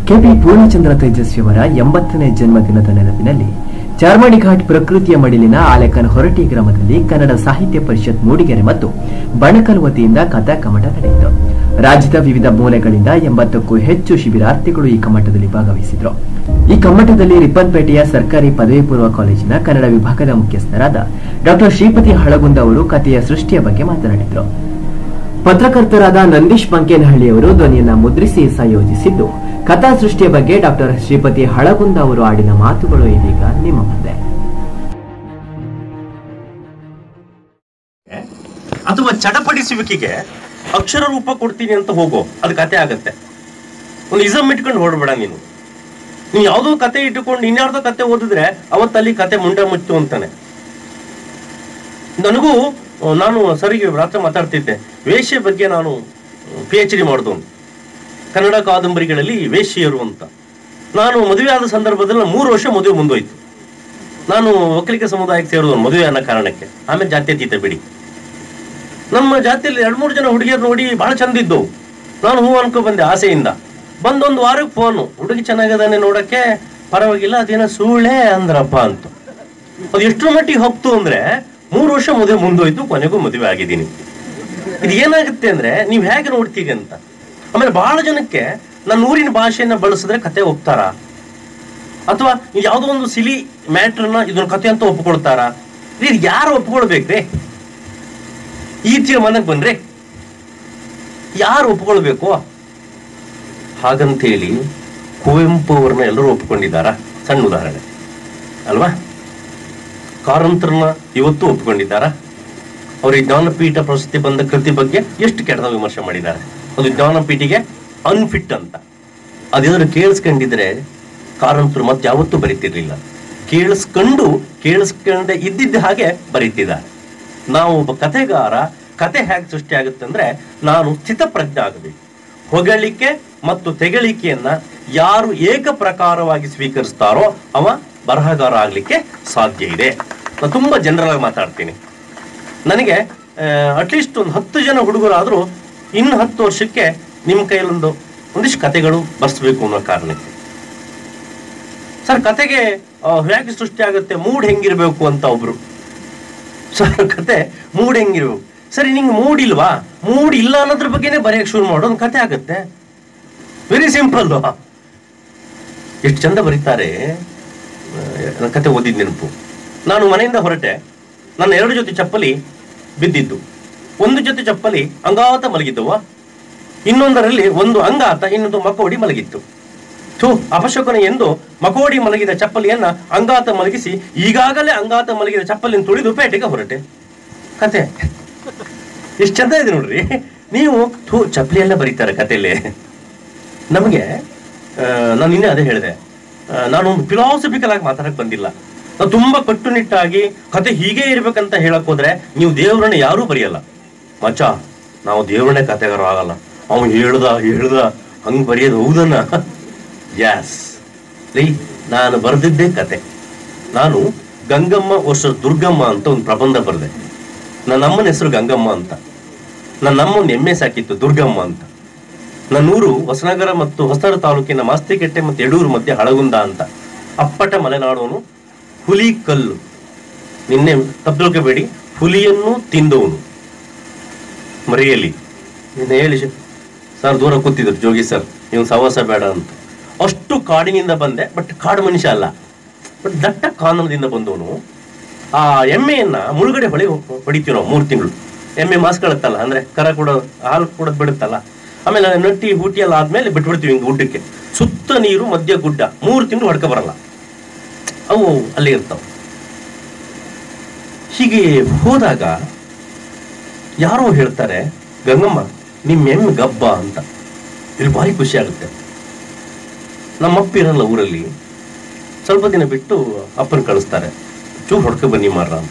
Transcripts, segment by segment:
KP Purnachandra ತೇಜಸ್ವಿಯವರ ಎಂಬತ್ತನೇ ಜನ್ಮದಿನದ ನೆನಪಿನಲ್ಲಿ ಚಾರ್ಮಾಡಿ ಘಾಟ್ ಪ್ರಕೃತಿಯ ಮಡಿಲಿನ ಆಲೆಕನ್ ಹೊರಟಿ ಗ್ರಾಮದಲ್ಲಿ ಕನ್ನಡ ಸಾಹಿತ್ಯ ಪರಿಷತ್ ಮೂಡಿಗೆರೆ ಮತ್ತು ಬಣಕಲ್ ವತಿಯಿಂದ ಕಥಾ ಕಮಟ ನಡೆಯಿತು ರಾಜ್ಯದ ವಿವಿಧ ಮೂಲೆಗಳಿಂದ ಎಂಬತ್ತಕ್ಕೂ ಹೆಚ್ಚು ಶಿಬಿರಾರ್ಥಿಗಳು ಈ ಕಮ್ಮಟದಲ್ಲಿ ಭಾಗವಹಿಸಿದ್ರು ಈ ಕಮ್ಮಟದಲ್ಲಿ ರಿಪ್ಪನ್ಪೇಟೆಯ ಸರ್ಕಾರಿ ಪದವಿ ಪೂರ್ವ ಕಾಲೇಜಿನ ಕನ್ನಡ ವಿಭಾಗದ ಮುಖ್ಯಸ್ಥರಾದ ಡಾಕ್ಟರ್ ಶ್ರೀಪತಿ ಹಳಗುಂದ ಅವರು ಕಥೆಯ ಸೃಷ್ಟಿಯ ಬಗ್ಗೆ ಮಾತನಾಡಿದರು ಪತ್ರಕರ್ತರಾದ ನಂದೀಶ್ ಬಂಕೇನಹಳ್ಳಿಯವರು ಧ್ವನಿಯನ್ನ ಮುದ್ರಿಸಿ ಸಂಯೋಜಿಸಿದ್ದು ಕಥಾ ಸೃಷ್ಟಿಯ ಬಗ್ಗೆ ಡಾಕ್ಟರ್ ಶ್ರೀಪತಿ ಹಳಗುಂದ ಅವರು ಆಡಿದ ಮಾತುಗಳು ಇದೀಗ ನಿಮ್ಮ ಮುಂದೆ ಅಥವಾ ಚಡಪಡಿಸುವಿಕೆಗೆ ಅಕ್ಷರ ರೂಪ ಕೊಡ್ತೀನಿ ಅಂತ ಹೋಗೋ ಅದು ಕತೆ ಆಗತ್ತೆ ಒಂದು ಇಸಮ್ ಇಟ್ಕೊಂಡು ಹೊರಡ್ಬೇಡ ನೀನು ನೀನು ಯಾವುದೋ ಕತೆ ಇಟ್ಟುಕೊಂಡು ಇನ್ಯಾರ್ದೋ ಕತೆ ಓದಿದ್ರೆ ಅವತ್ತಲ್ಲಿ ಕತೆ ಮುಂಡ ಮುಚ್ಚು ಅಂತಾನೆ ನನಗೂ ಆ, ನಾನು ಸರಿಗೆ ರಾತ್ರಿ ಮಾತಾಡ್ತಿದ್ದೆ ವೇಶ್ಯ ಬಗ್ಗೆ ನಾನು ಪಿ ಎಚ್ ಡಿ ಮಾಡಿದವನು ಕನ್ನಡ ಕಾದಂಬರಿಗಳಲ್ಲಿ ವೇಶ್ಯರು ಅಂತ ನಾನು ಮದುವೆ ಆದ ಸಂದರ್ಭದಲ್ಲಿ ನಾನು ಮೂರು ವರ್ಷ ಮದುವೆ ಮುಂದೋಯ್ತು ನಾನು ಒಕ್ಕಲಿಗ ಸಮುದಾಯಕ್ಕೆ ಸೇರಿದವನು ಮದುವೆ ಅನ್ನೋ ಕಾರಣಕ್ಕೆ ಆಮೇಲೆ ಜಾತ್ಯತೀತ ಬಿಡಿ ನಮ್ಮ ಜಾತಿಯಲ್ಲಿ ಎರಡು ಮೂರು ಜನ ಹುಡುಗಿಯರು ನೋಡಿ ಬಹಳ ಚಂದ ಇದ್ದವು ನಾನು ಹೂ ಅನ್ಕೊ ಬಂದೆ ಆಸೆಯಿಂದ ಬಂದೊಂದು ವಾರಕ್ಕೆ ಫೋನು ಹುಡುಗಿ ಚೆನ್ನಾಗದಾನೆ ನೋಡಕ್ಕೆ ಪರವಾಗಿಲ್ಲ ಅದೇನೋ ಸೂಳೆ ಅಂದ್ರಪ್ಪ ಅಂತ ಅದು ಎಷ್ಟರ ಮಟ್ಟಿಗೆ ಹೋಗ್ತು ಅಂದ್ರೆ ಮೂರು ವರ್ಷ ಮದುವೆ ಮುಂದೋಯ್ತು ಕೊನೆಗೂ ಮದುವೆ ಆಗಿದ್ದೀನಿ ಇದು ಏನಾಗುತ್ತೆ ಅಂದ್ರೆ ನೀವು ಹೇಗೆ ನೋಡ್ತೀರಿ ಅಂತ ಆಮೇಲೆ ಬಹಳ ಜನಕ್ಕೆ ನನ್ನ ಊರಿನ ಭಾಷೆಯನ್ನ ಬಳಸಿದ್ರೆ ಕತೆ ಒಪ್ತಾರ ಅಥವಾ ಯಾವುದೋ ಒಂದು ಸಿಲಿ ಮ್ಯಾಟ್ರನ್ನ ಇದನ್ನ ಕತೆ ಅಂತ ಒಪ್ಕೊಳ್ತಾರ ಇದು ಯಾರು ಒಪ್ಕೊಳ್ಬೇಕ್ರಿ ಈ ತೀರ್ಮಾನಕ್ಕೆ ಬಂದ್ರೆ ಯಾರು ಒಪ್ಕೊಳ್ಬೇಕು ಹಾಗಂತೇಳಿ ಕುವೆಂಪು ಅವ್ರನ್ನ ಎಲ್ಲರೂ ಒಪ್ಕೊಂಡಿದ್ದಾರಾ ಸಣ್ಣ ಉದಾಹರಣೆ ಅಲ್ವಾ ಕಾರಂತರನ್ನ ಇವತ್ತು ಒಪ್ಕೊಂಡಿದ್ದಾರಾ ಅವರಿಗೆ ಜ್ಞಾನಪೀಠ ಪ್ರಶಸ್ತಿ ಬಂದ ಕೃತಿ ಬಗ್ಗೆ ಎಷ್ಟು ಕೆಟ್ಟದ ವಿಮರ್ಶೆ ಮಾಡಿದ್ದಾರೆ ಅದು ಜ್ಞಾನಪೀಠಿಗೆ ಅನ್ಫಿಟ್ ಅಂತ ಅದೇನಾದ್ರು ಕೇಳಿಸ್ಕೊಂಡಿದ್ರೆ ಕಾರಂತರು ಮತ್ತೆ ಯಾವತ್ತೂ ಬರೀತಿರ್ಲಿಲ್ಲ ಕೇಳಿಸ್ಕೊಂಡು ಕೇಳಿಸ್ಕೊಂಡೆ ಇದ್ದಿದ್ದ ಹಾಗೆ ಬರೀತಿದ್ದಾರೆ ನಾವು ಒಬ್ಬ ಕಥೆಗಾರ ಕತೆ ಹೇಗೆ ಸೃಷ್ಟಿ ಆಗುತ್ತೆ ಅಂದ್ರೆ ನಾನು ಸ್ಥಿತಪ್ರಜ್ಞೆ ಆಗಬೇಕು ಹೊಗಳಿಕೆ ಮತ್ತು ತೆಗಳಿಕೆಯನ್ನ ಯಾರು ಏಕ ಪ್ರಕಾರವಾಗಿ ಸ್ವೀಕರಿಸ್ತಾರೋ ಅವ ಬರಹಗಾರ ಆಗ್ಲಿಕ್ಕೆ ಸಾಧ್ಯ ಇದೆ ನಾನು ತುಂಬಾ ಜನರಲ್ ಆಗಿ ಮಾತಾಡ್ತೀನಿ ನನಗೆ ಅಟ್ಲೀಸ್ಟ್ ಒಂದು ಹತ್ತು ಜನ ಹುಡುಗರಾದರೂ ಇನ್ನು ಹತ್ತು ವರ್ಷಕ್ಕೆ ನಿಮ್ಮ ಕೈಯಲ್ಲೊಂದು ಒಂದಿಷ್ಟು ಕತೆಗಳು ಬರ್ಸ್ಬೇಕು ಅನ್ನೋ ಕಾರಣಕ್ಕೆ ಸರ್ ಕತೆಗೆ ಆ, ಹೇಗೆ ಸೃಷ್ಟಿ ಆಗುತ್ತೆ ಮೂಡ್ ಹೆಂಗಿರ್ಬೇಕು ಅಂತ ಒಬ್ರು ಸರ್ ಕತೆ ಮೂಡ್ ಹೆಂಗಿರ್ಬೇಕು ಸರಿ ನಿಂಗೆ ಮೂಡ್ ಇಲ್ವಾ ಮೂಡ್ ಇಲ್ಲ ಅನ್ನೋದ್ರ ಬಗ್ಗೆನೇ ಬರೆಯಕ್ಕೆ ಶುರು ಮಾಡೋ ಒಂದು ಕತೆ ಆಗುತ್ತೆ ವೆರಿ ಸಿಂಪಲ್ ಎಷ್ಟು ಚಂದ ಬರೀತಾರೆ ಆ, ನನ್ನ ಕತೆ ಓದಿದ ನೆನಪು ನಾನು ಮನೆಯಿಂದ ಹೊರಟೆ ನನ್ನ ಎರಡು ಜೊತೆ ಚಪ್ಪಲಿ ಬಿದ್ದಿದ್ದು ಒಂದು ಜೊತೆ ಚಪ್ಪಲಿ ಅಂಗಾತ ಮಲಗಿದ್ದವ ಇನ್ನೊಂದರಲ್ಲಿ ಒಂದು ಅಂಗಾತ ಇನ್ನೊಂದು ಮಕೋಡಿ ಮಲಗಿತ್ತು ಥೂ ಅಪಶಕುನ ಎಂದು ಮಕೋಡಿ ಮಲಗಿದ ಚಪ್ಪಲಿಯನ್ನ ಅಂಗಾತ ಮಲಗಿಸಿ ಈಗಾಗಲೇ ಅಂಗಾತ ಮಲಗಿದ ಚಪ್ಪಲಿಯನ್ನು ತುಳಿದು ಪೇಟೆಗೆ ಹೊರಟೆ ಕತೆ ಎಷ್ಟು ಚಂದ ಇದೆ ನೋಡ್ರಿ ನೀವು ಥೂ ಚಪ್ಪಲಿ ಎಲ್ಲ ಬರೀತಾರೆ ಕತೆಯಲ್ಲಿ ನಮಗೆ ನಾನು ನಿನ್ನೆ ಅದೇ ಹೇಳಿದೆ ನಾನು ಫಿಲಾಸಫಿಕಲ್ ಆಗಿ ಮಾತಾಡಕ್ ಬಂದಿಲ್ಲ ನಾವು ತುಂಬಾ ಕಟ್ಟುನಿಟ್ಟಾಗಿ ಕತೆ ಹೀಗೆ ಇರ್ಬೇಕಂತ ಹೇಳಕ್ ಹೋದ್ರೆ ನೀವು ದೇವರನ್ನ ಯಾರೂ ಬರೆಯಲ್ಲ ಮಚ್ಚ ನಾವು ದೇವರನ್ನೇ ಕತೆಗಾರ ಆಗಲ್ಲ ಅವನು ಹೇಳ್ದ ಹೇಳ್ದ ಹಂಗ್ ಬರೆಯೋದು ಹೌದನ್ನ ಯಾಸ್ ರೀ ನಾನು ಬರೆದಿದ್ದೇ ಕತೆ ನಾನು ಗಂಗಮ್ಮ ವರ್ಷ ದುರ್ಗಮ್ಮ ಅಂತ ಒಂದು ಪ್ರಬಂಧ ಬರೆದೆ ನನ್ನ ಅಮ್ಮನ ಹೆಸರು ಗಂಗಮ್ಮ ಅಂತ ನನ್ನ ಅಮ್ಮ ಒಂದು ಎಮ್ಮೆ ಸಾಕಿತ್ತು ದುರ್ಗಮ್ಮ ಅಂತ ನನ್ನೂರು ಹೊಸನಗರ ಮತ್ತು ಹೊಸನಗರ ತಾಲೂಕಿನ ಮಾಸ್ತಿಕೆಟ್ಟೆ ಮತ್ತು ಯಡೂರು ಮಧ್ಯೆ ಹಳಗುಂದ ಅಂತ ಅಪ್ಪಟ ಮಲೆನಾಡೋನು ಹುಲಿ ಕಲ್ಲು ನಿನ್ನೆ ತಪ್ಪು ತಿಳ್ಕೊಬೇಡಿ ಹುಲಿಯನ್ನು ತಿಂದವನು ಮರೆಯಲಿ ನಿನ್ನೆ ಹೇಳಿ ಶ್- ಸರ್ ದೂರ ಕೂತಿದ್ರು ಜೋಗಿ ಸರ್ ನೀವು ಸವಾಸ ಬೇಡ ಅಂತ ಅಷ್ಟು ಕಾಡಿನಿಂದ ಬಂದೆ ಬಟ್ ಕಾಡು ಮನುಷ್ಯ ಅಲ್ಲ ಬಟ್ ದಟ್ಟ ಕಾನನದಿಂದ ಬಂದವನು ಆ ಎಮ್ಮೆಯನ್ನ ಮುಳುಗಡೆ ಹೊಳೆ ಹೊಡಿತೀವಿ ನಾವು ಮೂರು ತಿಂಗಳು ಎಮ್ಮೆ ಮಾಸ್ಕೊಳತ್ತಲ್ಲ ಅಂದ್ರೆ ಕರ ಕೂಡ ಹಾಲು ಕೂಡ ಬಿಡುತ್ತಲ್ಲ ಆಮೇಲೆ ಅದು ನಟ್ಟಿ ಹೂಟಿ ಎಲ್ಲ ಆದ್ಮೇಲೆ ಬಿಟ್ಬಿಡ್ತೀವಿ ಹಿಂಗೆ ಗುಡ್ಡಕ್ಕೆ ಸುತ್ತ ನೀರು ಮಧ್ಯ ಗುಡ್ಡ ಮೂರು ತಿಂಗಳು ಹೊಡ್ಕ ಬರಲ್ಲ ಅವು ಅಲ್ಲೇ ಇರ್ತಾವ ಹೀಗೆ ಹೋದಾಗ ಯಾರೋ ಹೇಳ್ತಾರೆ ಗಂಗಮ್ಮ ನಿಮ್ಮ ಎಮ್ಮೆ ಗಬ್ಬ ಅಂತ ಇದು ಭಾರಿ ಖುಷಿ ಆಗುತ್ತೆ ನಮ್ಮಪ್ಪ ಇರಲ್ಲ ಊರಲ್ಲಿ ಸ್ವಲ್ಪ ದಿನ ಬಿಟ್ಟು ಅಪ್ಪನ ಕಳಿಸ್ತಾರೆ ಚೂರು ಹೊಡ್ಕೊ ಬನ್ನಿ ಮಾರ್ರ ಅಂತ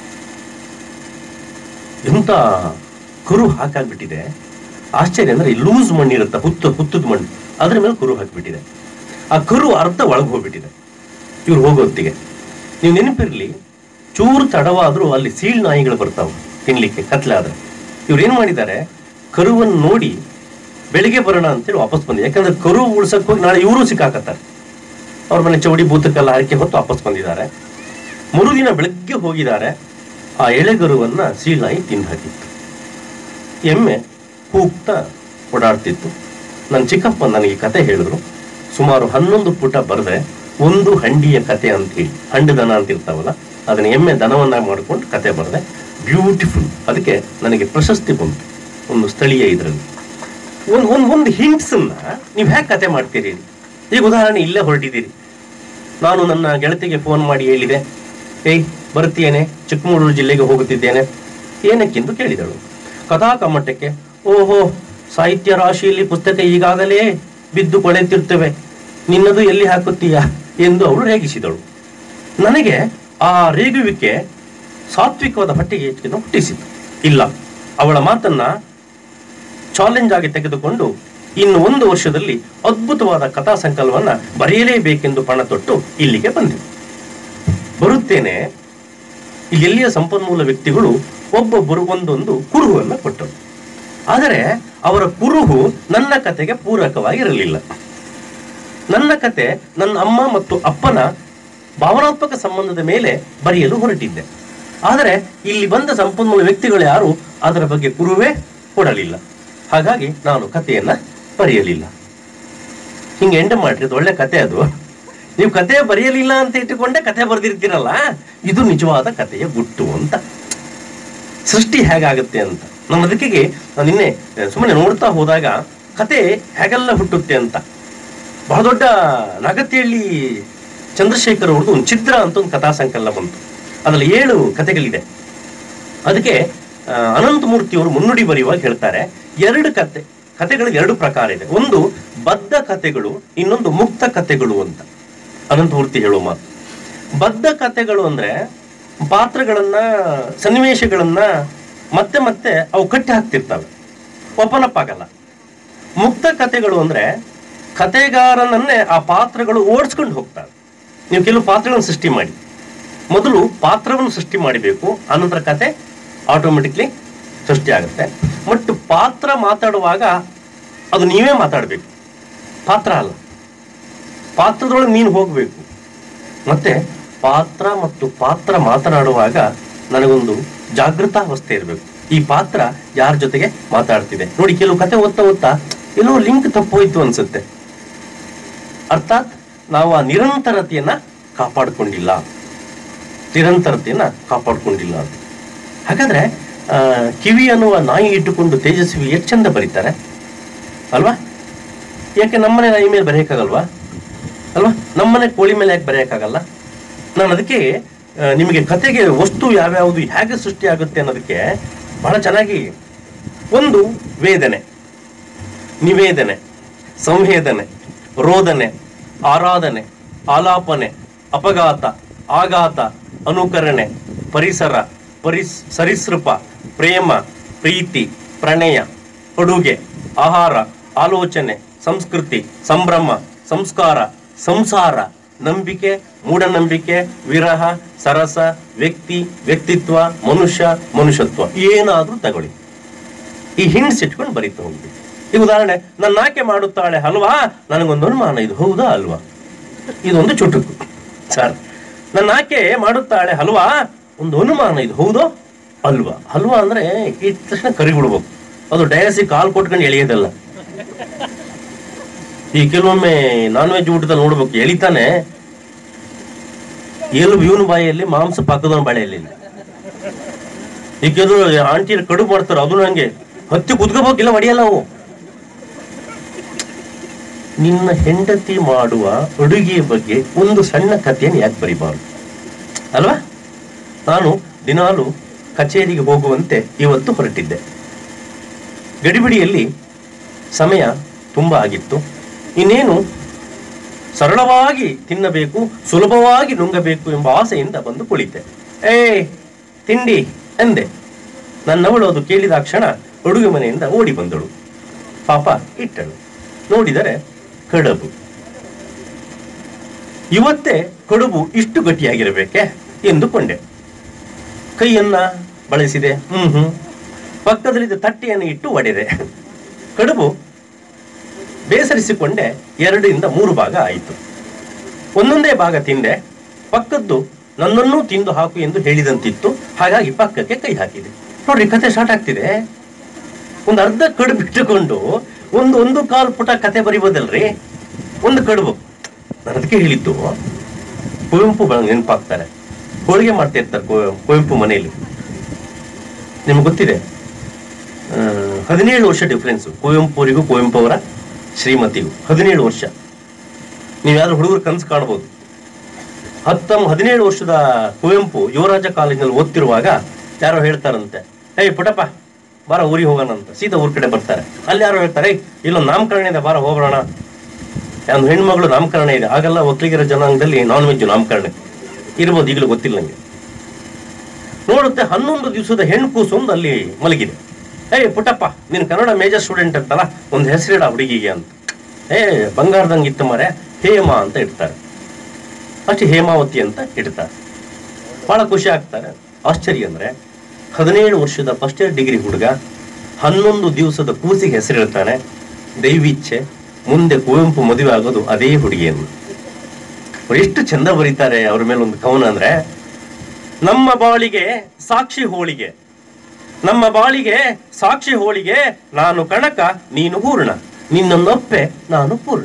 ಎಂತ ಕರು ಹಾಕಾಗ್ಬಿಟ್ಟಿದೆ ಆಶ್ಚರ್ಯ ಅಂದ್ರೆ ಲೂಸ್ ಮಣ್ಣು ಇರುತ್ತೆ ಹುತ್ತ ಹುತ್ತದ ಮಣ್ಣು ಅದ್ರ ಮೇಲೆ ಕರು ಹಾಕ್ಬಿಟ್ಟಿದೆ ಆ ಕರು ಅರ್ಧ ಒಳಗೆ ಹೋಗ್ಬಿಟ್ಟಿದೆ ಇವ್ರು ಹೋಗೋತ್ತಿಗೆ ನೀವು ನೆನಪಿರ್ಲಿ ಚೂರು ತಡವಾದ್ರೂ ಅಲ್ಲಿ ಸೀಳ್ ನಾಯಿಗಳು ಬರ್ತಾವೆ ತಿನ್ಲಿಕ್ಕೆ ಕತ್ಲೆ ಆದ್ರೆ ಇವ್ರು ಏನ್ ಮಾಡಿದ್ದಾರೆ ಕರುವನ್ನು ನೋಡಿ ಬೆಳಿಗ್ಗೆ ಬರೋಣ ಅಂತೇಳಿ ವಾಪಸ್ ಬಂದೆ ಯಾಕಂದ್ರೆ ಕರು ಉಳ್ಸಕ್ ಹೋಗಿ ನಾಳೆ ಇವರು ಸಿಕ್ಕಾಕತ್ತಾರೆ ಅವ್ರ ಮನೆ ಚೌಡಿ ಬೂತಕ್ಕೆಲ್ಲ ಹರಕೆ ಹೊತ್ತು ವಾಪಸ್ ಬಂದಿದ್ದಾರೆ ಮರುದಿನ ಬೆಳಗ್ಗೆ ಹೋಗಿದ್ದಾರೆ ಆ ಎಳೆಗರುವನ್ನ ಸೀಳಾಯಿ ತಿಂದು ಹಾಕಿತ್ತು ಎಮ್ಮೆ ಕೂಗ್ತಾ ಓಡಾಡ್ತಿತ್ತು ನನ್ನ ಚಿಕ್ಕಪ್ಪ ನನಗೆ ಕತೆ ಹೇಳಿದ್ರು ಸುಮಾರು ಹನ್ನೊಂದು ಪುಟ ಬರೆದೆ ಒಂದು ಹಂಡಿಯ ಕತೆ ಅಂತ ಹೇಳಿ ಹಂಡು ದನ ಅಂತ ಇರ್ತಾವಲ್ಲ ಅದನ್ನ ಎಮ್ಮೆ ದನವನ್ನ ಮಾಡ್ಕೊಂಡು ಕತೆ ಬರೆದೆ ಬ್ಯೂಟಿಫುಲ್ ಅದಕ್ಕೆ ನನಗೆ ಪ್ರಶಸ್ತಿ ಬಂತು ಒಂದು ಸ್ಥಳೀಯ ಇದರಲ್ಲಿ ಒಂದು ಒಂದು ಒಂದು ಹಿಂಟ್ಸನ್ನ ನೀವು ಹೇಗೆ ಕತೆ ಮಾಡ್ತೀರಿ ಈಗ ಉದಾಹರಣೆ ಇಲ್ಲೇ ಹೊರಟಿದ್ದೀರಿ ನಾನು ನನ್ನ ಗೆಳತಿಗೆ ಫೋನ್ ಮಾಡಿ ಹೇಳಿದೆ ಏಯ್ ಬರ್ತೀಯೇನೆ ಚಿಕ್ಕಮಗಳೂರು ಜಿಲ್ಲೆಗೆ ಹೋಗುತ್ತಿದ್ದೇನೆ ಏನಕ್ಕೆಂದು ಕೇಳಿದಳು ಕಥಾ ಕಮ್ಮಟಕ್ಕೆ ಓಹೋ ಸಾಹಿತ್ಯ ರಾಶಿಯಲ್ಲಿ ಪುಸ್ತಕ ಈಗಾಗಲೇ ಬಿದ್ದು ಕೊಳೆತಿರ್ತವೆ ನಿನ್ನದು ಎಲ್ಲಿ ಹಾಕುತ್ತೀಯಾ ಎಂದು ಅವಳು ರೇಗಿಸಿದಳು ನನಗೆ ಆ ರೇಗುವಿಕೆ ಸಾತ್ವಿಕವಾದ ಹೊಟ್ಟೆಗೆ ಹೆಚ್ಚಿನ ಹುಟ್ಟಿಸಿತು ಇಲ್ಲ ಅವಳ ಮಾತನ್ನ ಚಾಲೆಂಜ್ ಆಗಿ ತೆಗೆದುಕೊಂಡು ಇನ್ನು ಒಂದು ವರ್ಷದಲ್ಲಿ ಅದ್ಭುತವಾದ ಕಥಾ ಸಂಕಲನವನ್ನ ಬರೆಯಲೇಬೇಕೆಂದು ಪಣ ತೊಟ್ಟು ಇಲ್ಲಿಗೆ ಬಂದೆ ಬರುತ್ತೇನೆ ಇಲ್ಲಿ ಎಲ್ಲಿಯ ಸಂಪನ್ಮೂಲ ವ್ಯಕ್ತಿಗಳು ಒಬ್ಬೊಬ್ಬರು ಒಂದೊಂದು ಕುರುಹುವನ್ನ ಕೊಟ್ಟರು ಆದರೆ ಅವರ ಕುರುಹು ನನ್ನ ಕತೆಗೆ ಪೂರಕವಾಗಿರಲಿಲ್ಲ ನನ್ನ ಕತೆ ನನ್ನ ಅಮ್ಮ ಮತ್ತು ಅಪ್ಪನ ಭಾವನಾತ್ಮಕ ಸಂಬಂಧದ ಮೇಲೆ ಬರೆಯಲು ಹೊರಟಿದ್ದೆ ಆದರೆ ಇಲ್ಲಿ ಬಂದ ಸಂಪನ್ಮೂಲ ವ್ಯಕ್ತಿಗಳು ಯಾರು ಅದರ ಬಗ್ಗೆ ಕುರುವೇ ಕೊಡಲಿಲ್ಲ ಹಾಗಾಗಿ ನಾನು ಕಥೆಯನ್ನ ಬರೆಯಲಿಲ್ಲ ಹಿಂಗೆ ಎಂಡ ಮಾಡ್ರಿ ಅದು ಒಳ್ಳೆ ಕತೆ ಅದು ನೀವು ಕತೆ ಬರೆಯಲಿಲ್ಲ ಅಂತ ಇಟ್ಟುಕೊಂಡೆ ಕತೆ ಬರೆದಿರ್ತೀರಲ್ಲ ಇದು ನಿಜವಾದ ಕಥೆಯ ಗುಟ್ಟು ಅಂತ ಸೃಷ್ಟಿ ಹೇಗಾಗುತ್ತೆ ಅಂತ ನಮ್ಮ ಅದಕ್ಕಿಗೆ ನಾನು ನಿನ್ನೆ ಸುಮ್ಮನೆ ನೋಡ್ತಾ ಹೋದಾಗ ಕತೆ ಹೇಗೆಲ್ಲ ಹುಟ್ಟುತ್ತೆ ಅಂತ ಬಹಳ ದೊಡ್ಡ ನಾಗತಿಹಳ್ಳಿ ಚಂದ್ರಶೇಖರ್ ಅವ್ರದ್ದು ಒಂದು ಚಿತ್ರ ಅಂತ ಒಂದು ಕಥಾ ಸಂಕಲನ ಬಂತು ಅದರಲ್ಲಿ ಏಳು ಕಥೆಗಳಿದೆ ಅದಕ್ಕೆ ಆ, ಅನಂತಮೂರ್ತಿ ಅವರು ಮುನ್ನುಡಿ ಬರೆಯುವಾಗ ಹೇಳ್ತಾರೆ ಎರಡು ಕತೆ ಕಥೆಗಳಿಗೆ ಎರಡು ಪ್ರಕಾರ ಇದೆ ಒಂದು ಬದ್ಧ ಕಥೆಗಳು ಇನ್ನೊಂದು ಮುಕ್ತ ಕಥೆಗಳು ಅಂತ ಅನಂತಮೂರ್ತಿ ಹೇಳೋ ಮಾತು ಬದ್ಧ ಕಥೆಗಳು ಅಂದ್ರೆ ಪಾತ್ರಗಳನ್ನ ಸನ್ನಿವೇಶಗಳನ್ನ ಮತ್ತೆ ಮತ್ತೆ ಅವು ಕಟ್ಟಿ ಹಾಕ್ತಿರ್ತವೆ ಓಪನ್ ಅಪ್ ಆಗಲ್ಲ ಮುಕ್ತ ಕಥೆಗಳು ಅಂದ್ರೆ ಕಥೆಗಾರನನ್ನೇ ಆ ಪಾತ್ರಗಳು ಓಡಿಸ್ಕೊಂಡು ಹೋಗ್ತವೆ ನೀವು ಕೆಲವು ಪಾತ್ರಗಳನ್ನು ಸೃಷ್ಟಿ ಮಾಡಿ ಮೊದಲು ಪಾತ್ರವನ್ನು ಸೃಷ್ಟಿ ಮಾಡಬೇಕು ಆನಂತರ ಕತೆ ಆಟೋಮೆಟಿಕ್ಲಿ ಸೃಷ್ಟಿ ಆಗುತ್ತೆ ಬಟ್ ಪಾತ್ರ ಮಾತಾಡುವಾಗ ಅದು ನೀವೇ ಮಾತಾಡಬೇಕು ಪಾತ್ರ ಅಲ್ಲ ಪಾತ್ರದೊಳಗೆ ನೀನು ಹೋಗಬೇಕು ಮತ್ತೆ ಪಾತ್ರ ಮತ್ತು ಪಾತ್ರ ಮಾತನಾಡುವಾಗ ನನಗೊಂದು ಜಾಗೃತಾವಸ್ಥೆ ಇರಬೇಕು ಈ ಪಾತ್ರ ಯಾರ ಜೊತೆಗೆ ಮಾತಾಡ್ತಿದೆ ನೋಡಿ ಕೆಲವು ಕತೆ ಓದ್ತಾ ಓದ್ತಾ ಎಲ್ಲೋ ಲಿಂಕ್ ತಪ್ಪೋಯ್ತು ಅನ್ಸುತ್ತೆ ಅರ್ಥಾತ್ ನಾವು ಆ ನಿರಂತರತೆಯನ್ನ ಕಾಪಾಡಿಕೊಂಡಿಲ್ಲ ನಿರಂತರತೆಯನ್ನ ಕಾಪಾಡಿಕೊಂಡಿಲ್ಲ ಅಂತ ಹಾಗಾದ್ರೆ ಆ, ಕಿವಿ ಅನ್ನುವ ನಾಯಿ ಇಟ್ಟುಕೊಂಡು ತೇಜಸ್ವಿ ಎಷ್ಟು ಚಂದ ಬರೀತಾರೆ ಅಲ್ವಾ ಯಾಕೆ ನಮ್ಮನೆ ನಾಯಿ ಮೇಲೆ ಬರೆಯೋಕ್ಕಾಗಲ್ವಾ ಅಲ್ವಾ ನಮ್ಮನೆ ಕೋಳಿ ಮೇಲೆ ಯಾಕೆ ಬರೆಯೋಕ್ಕಾಗಲ್ಲ ನಾನು ಅದಕ್ಕೆ ಆ, ನಿಮಗೆ ಕತೆಗೆ ವಸ್ತು ಯಾವ್ಯಾವುದು ಹೇಗೆ ಸೃಷ್ಟಿಯಾಗುತ್ತೆ ಅನ್ನೋದಕ್ಕೆ ಬಹಳ ಚೆನ್ನಾಗಿ ಒಂದು ವೇದನೆ ನಿವೇದನೆ ಸಂವೇದನೆ ರೋದನೆ ಆರಾಧನೆ ಆಲಾಪನೆ ಅಪಘಾತ ಆಘಾತ ಅನುಕರಣೆ ಪರಿಸರ ಪರಿಸ್ ಸರಿಸೃಪ ಪ್ರೇಮ ಪ್ರೀತಿ ಪ್ರಣಯ ಅಡುಗೆ ಆಹಾರ ಆಲೋಚನೆ ಸಂಸ್ಕೃತಿ ಸಂಭ್ರಮ ಸಂಸ್ಕಾರ ಸಂಸಾರ ನಂಬಿಕೆ ಮೂಢನಂಬಿಕೆ ವಿರಹ ಸರಸ ವ್ಯಕ್ತಿ ವ್ಯಕ್ತಿತ್ವ ಮನುಷ್ಯ ಮನುಷ್ಯತ್ವ ಏನಾದ್ರೂ ತಗೊಳ್ಳಿ ಈ ಹಿಂಡ್ಸ್ ಇಟ್ಕೊಂಡು ಬರೀತಾ ಹೋಗ್ಬೇಕು ಈ ಉದಾಹರಣೆ ನನ್ನ ಆಕೆ ಮಾಡುತ್ತಾಳೆ ಹಲ್ವಾ ನನಗೊಂದು ಅನುಮಾನ ಇದು ಹೌದಾ ಅಲ್ವಾ ಇದೊಂದು ಚುಟುಕು ಸರ್ ನನ್ನ ಆಕೆ ಮಾಡುತ್ತಾಳೆ ಹಲ್ವಾ ಒಂದು ಅನುಮಾನ ಇದು ಹೌದೋ ಅಲ್ವಾ ಹಲ್ವಾ ಅಂದ್ರೆ ಇಟ್ಟ ತಕ್ಷಣ ಕರಿಬಿಡ್ಬೇಕು ಅದು ಡಯಾಸಿ ಕಾಲ್ ಕೊಟ್ಕೊಂಡು ಎಳೆಯೋದಲ್ಲ ಈ ಕೆಲವೊಮ್ಮೆ ನಾನ್ ವೆಜ್ ಊಟದಲ್ಲಿ ನೋಡ್ಬೇಕು ಎಳಿತಾನೆ ಎಲುಬು ಇವನು ಬಾಯಲ್ಲಿ ಮಾಂಸ ಪಕ್ಕದವನ ಬಾಳೆಯಲ್ಲಿ ಈ ಕೆಲವರು ಆಂಟಿ ಕಡುಬು ಮಾಡ್ತಾರೆ ಅದು ಹಂಗೆ ಹತ್ತಿ ಕುದ್ಕೋಬೇಕಿಲ್ಲ ಹೊಡಿಯಲ್ಲ ಅವು ನಿನ್ನ ಹೆಂಡತಿ ಮಾಡುವ ಅಡುಗೆಯ ಬಗ್ಗೆ ಒಂದು ಸಣ್ಣ ಕಥೆಯನ್ನು ಯಾಕೆ ಬರಿಬಾರ್ದು ಅಲ್ವಾ ನಾನು ದಿನಾಲು ಕಚೇರಿಗೆ ಹೋಗುವಂತೆ ಇವತ್ತು ಹೊರಟಿದ್ದೆ ಗಡಿಬಿಡಿಯಲ್ಲಿ ಸಮಯ ತುಂಬ ಆಗಿತ್ತು ಇನ್ನೇನು ಸರಳವಾಗಿ ತಿನ್ನಬೇಕು ಸುಲಭವಾಗಿ ನುಂಗಬೇಕು ಎಂಬ ಆಸೆಯಿಂದ ಬಂದು ಕುಳಿತೆ ಏ ತಿಂಡಿ ಎಂದೆ ನನ್ನವಳು ಅದು ಕೇಳಿದ ಕ್ಷಣ ಅಡುಗೆ ಮನೆಯಿಂದ ಓಡಿ ಬಂದಳು ಪಾಪ ಇಟ್ಟಳು ನೋಡಿದರೆ ಕಡುಬು ಇವತ್ತೇ ಕಡುಬು ಇಷ್ಟು ಗಟ್ಟಿಯಾಗಿರಬೇಕೆ ಎಂದುಕೊಂಡೆ ಕೈಯನ್ನ ಬಳಸಿದೆ ಹ್ಮ್ ಹ್ಮ್ ಪಕ್ಕದಲ್ಲಿದ್ದ ತಟ್ಟೆಯನ್ನು ಇಟ್ಟು ಒಡೆದೆ ಕಡುಬು ಬೇಸರಿಸಿಕೊಂಡೆ ಎರಡರಿಂದ ಮೂರು ಭಾಗ ಆಯಿತು ಒಂದೊಂದೇ ಭಾಗ ತಿಂದೆ ಪಕ್ಕದ್ದು ನನ್ನನ್ನೂ ತಿಂದು ಹಾಕು ಎಂದು ಹೇಳಿದಂತಿತ್ತು ಹಾಗಾಗಿ ಪಕ್ಕಕ್ಕೆ ಕೈ ಹಾಕಿದೆ ನೋಡ್ರಿ ಕತೆ ಸ್ಟಾರ್ಟ್ ಆಗ್ತಿದೆ ಒಂದು ಅರ್ಧ ಕಡು ಬಿಟ್ಟುಕೊಂಡು ಒಂದು ಒಂದು ಕಾಲು ಪುಟ ಕತೆ ಬರಿಬೋದಲ್ರಿ ಒಂದು ಕಡುಬು ನಾನು ಅದಕ್ಕೆ ಹೇಳಿದ್ದು ಕುವೆಂಪು ಬ- ನೆನಪಾಗ್ತಾರೆ ಹೋಳಿಗೆ ಮಾಡ್ತಾ ಇರ್ತಾರೆ ಕುವೆ- ಕುವೆಂಪು ಮನೆಯಲ್ಲಿ ನಿಮ್ಗೆ ಗೊತ್ತಿದೆ ಆ, ಹದಿನೇಳು ವರ್ಷ ಡಿಫ್ರೆನ್ಸ್ ಕುವೆಂಪುವರಿಗೂ ಕುವೆಂಪು ಅವರ ಶ್ರೀಮತಿಗೂ ಹದಿನೇಳು ವರ್ಷ ನೀವು ಯಾರು ಹುಡುಗರು ಕನಸು ಕಾಣ್ಬೋದು ಹತ್ತಮ್ ಹದಿನೇಳು ವರ್ಷದ ಕುವೆಂಪು ಯುವರಾಜ ಕಾಲೇಜಿನಲ್ಲಿ ಓದ್ತಿರುವಾಗ ಯಾರೋ ಹೇಳ್ತಾರಂತೆ ಏಯ್ ಪುಟಪ್ಪ ಬಾರ ಊರಿಗೆ ಹೋಗೋಣ ಅಂತ ಸೀದಾ ಊರ್ ಕಡೆ ಬರ್ತಾರೆ ಅಲ್ಲಿ ಯಾರೋ ಹೇಳ್ತಾರೆ "ಏಯ್, ಇಲ್ಲೊಂದು ನಾಮಕರಣ ಇದೆ ಬಾರ ಹೋಗೋಣ ಒಂದು ಹೆಣ್ಮಗಳು ನಾಮಕರಣ ಇದೆ ಹಾಗೆಲ್ಲ ಒಕ್ಕಲಿಗರ ಜನಾಂಗದಲ್ಲಿ ನಾನ್ ವೆಜ್ ನಾಮಕರಣ ಇರ್ಬೋದು ಈಗಲೂ ಗೊತ್ತಿಲ್ಲ ನಂಗೆ ನೋಡುತ್ತೆ ಹನ್ನೊಂದು ದಿವಸದ ಹೆಣ್ಣು ಕೂಸು ಒಂದು ಅಲ್ಲಿ ಮಲಗಿದೆ ಏಯ್ ಪುಟ್ಟಪ್ಪ ನೀನು ಕನ್ನಡ ಮೇಜರ್ ಸ್ಟೂಡೆಂಟ್ ಅಂತಲ್ಲ ಒಂದು ಹೆಸರಿಡ ಹುಡುಗಿಗೆ ಅಂತ ಏ ಬಂಗಾರದಂಗೆ ಇತ್ತು ಮರೆ ಹೇಮ ಅಂತ ಇಡ್ತಾರೆ ಅಷ್ಟೇ ಹೇಮಾವತಿ ಅಂತ ಇಡ್ತಾರೆ ಬಹಳ ಖುಷಿ ಆಗ್ತಾರೆ ಆಶ್ಚರ್ಯ ಅಂದ್ರೆ ಹದಿನೇಳು ವರ್ಷದ ಫಸ್ಟ್ ಇಯರ್ ಡಿಗ್ರಿ ಹುಡುಗ ಹನ್ನೊಂದು ದಿವಸದ ಕೂಸಿಗೆ ಹೆಸರಿಡ್ತಾನೆ ದೈವಿಚ್ಛೆ ಮುಂದೆ ಕುವೆಂಪು ಮದುವೆ ಆಗೋದು ಅದೇ ಹುಡುಗಿಯನ್ನು ಅವ್ರು ಎಷ್ಟು ಚಂದ ಬರೀತಾರೆ ಅವ್ರ ಮೇಲೆ ಒಂದು ಕವನ ಅಂದ್ರೆ ನಮ್ಮ ಬಾಳಿಗೆ ಸಾಕ್ಷಿ ಹೋಳಿಗೆ ನಮ್ಮ ಬಾಳಿಗೆ ಸಾಕ್ಷಿ ಹೋಳಿಗೆ ನಾನು ಕಣಕ ನೀನು ಹೂರ್ಣ ನಿನ್ನೊಂದೊಪ್ಪೆ ನಾನು ಪೂರ್ಣ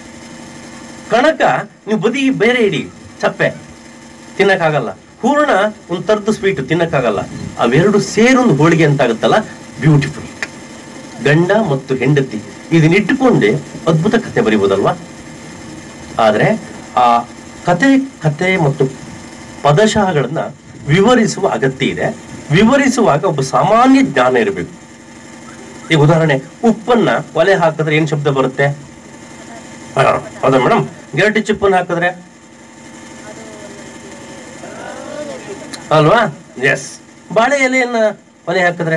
ಕಣಕ ನೀವು ಬದಿ ಬೇರೆ ಇಡಿ ಚಪ್ಪೆ ತಿನ್ನಕ್ಕಾಗಲ್ಲ ಹೂರ್ಣ ಒಂದು ತರ್ದು ಸ್ವೀಟ್ ತಿನ್ನಕ್ಕಾಗಲ್ಲ ಅವೆರಡು ಸೇರೊಂದು ಹೋಳಿಗೆ ಅಂತ ಆಗುತ್ತಲ್ಲ ಬ್ಯೂಟಿಫುಲ್ ಗಂಡ ಮತ್ತು ಹೆಂಡತಿ ಇದನ್ನಿಟ್ಟುಕೊಂಡೆ ಅದ್ಭುತ ಕಥೆ ಬರಿಬೋದಲ್ವಾ ಆದ್ರೆ ಆ ಕತೆ ಕತೆ ಮತ್ತು ಪದಶಃಗಳನ್ನ ವಿವರಿಸುವ ಅಗತ್ಯ ಇದೆ ವಿವರಿಸುವಾಗ ಒಬ್ಬ ಸಾಮಾನ್ಯ ಜ್ಞಾನ ಇರಬೇಕು ಈಗ ಉದಾಹರಣೆ ಉಪ್ಪನ್ನ ಒಲೆ ಹಾಕಿದ್ರೆ ಏನ್ ಶಬ್ದ ಬರುತ್ತೆ ಆ, ಹೌದಾ ಮೇಡಮ್ ಗೆರಟಿ ಚಿಪ್ಪನ್ನ ಹಾಕಿದ್ರೆ ಅಲ್ವಾ ಎಸ್ ಬಾಳೆ ಎಲೆಯನ್ನ ಒಲೆ ಹಾಕಿದ್ರೆ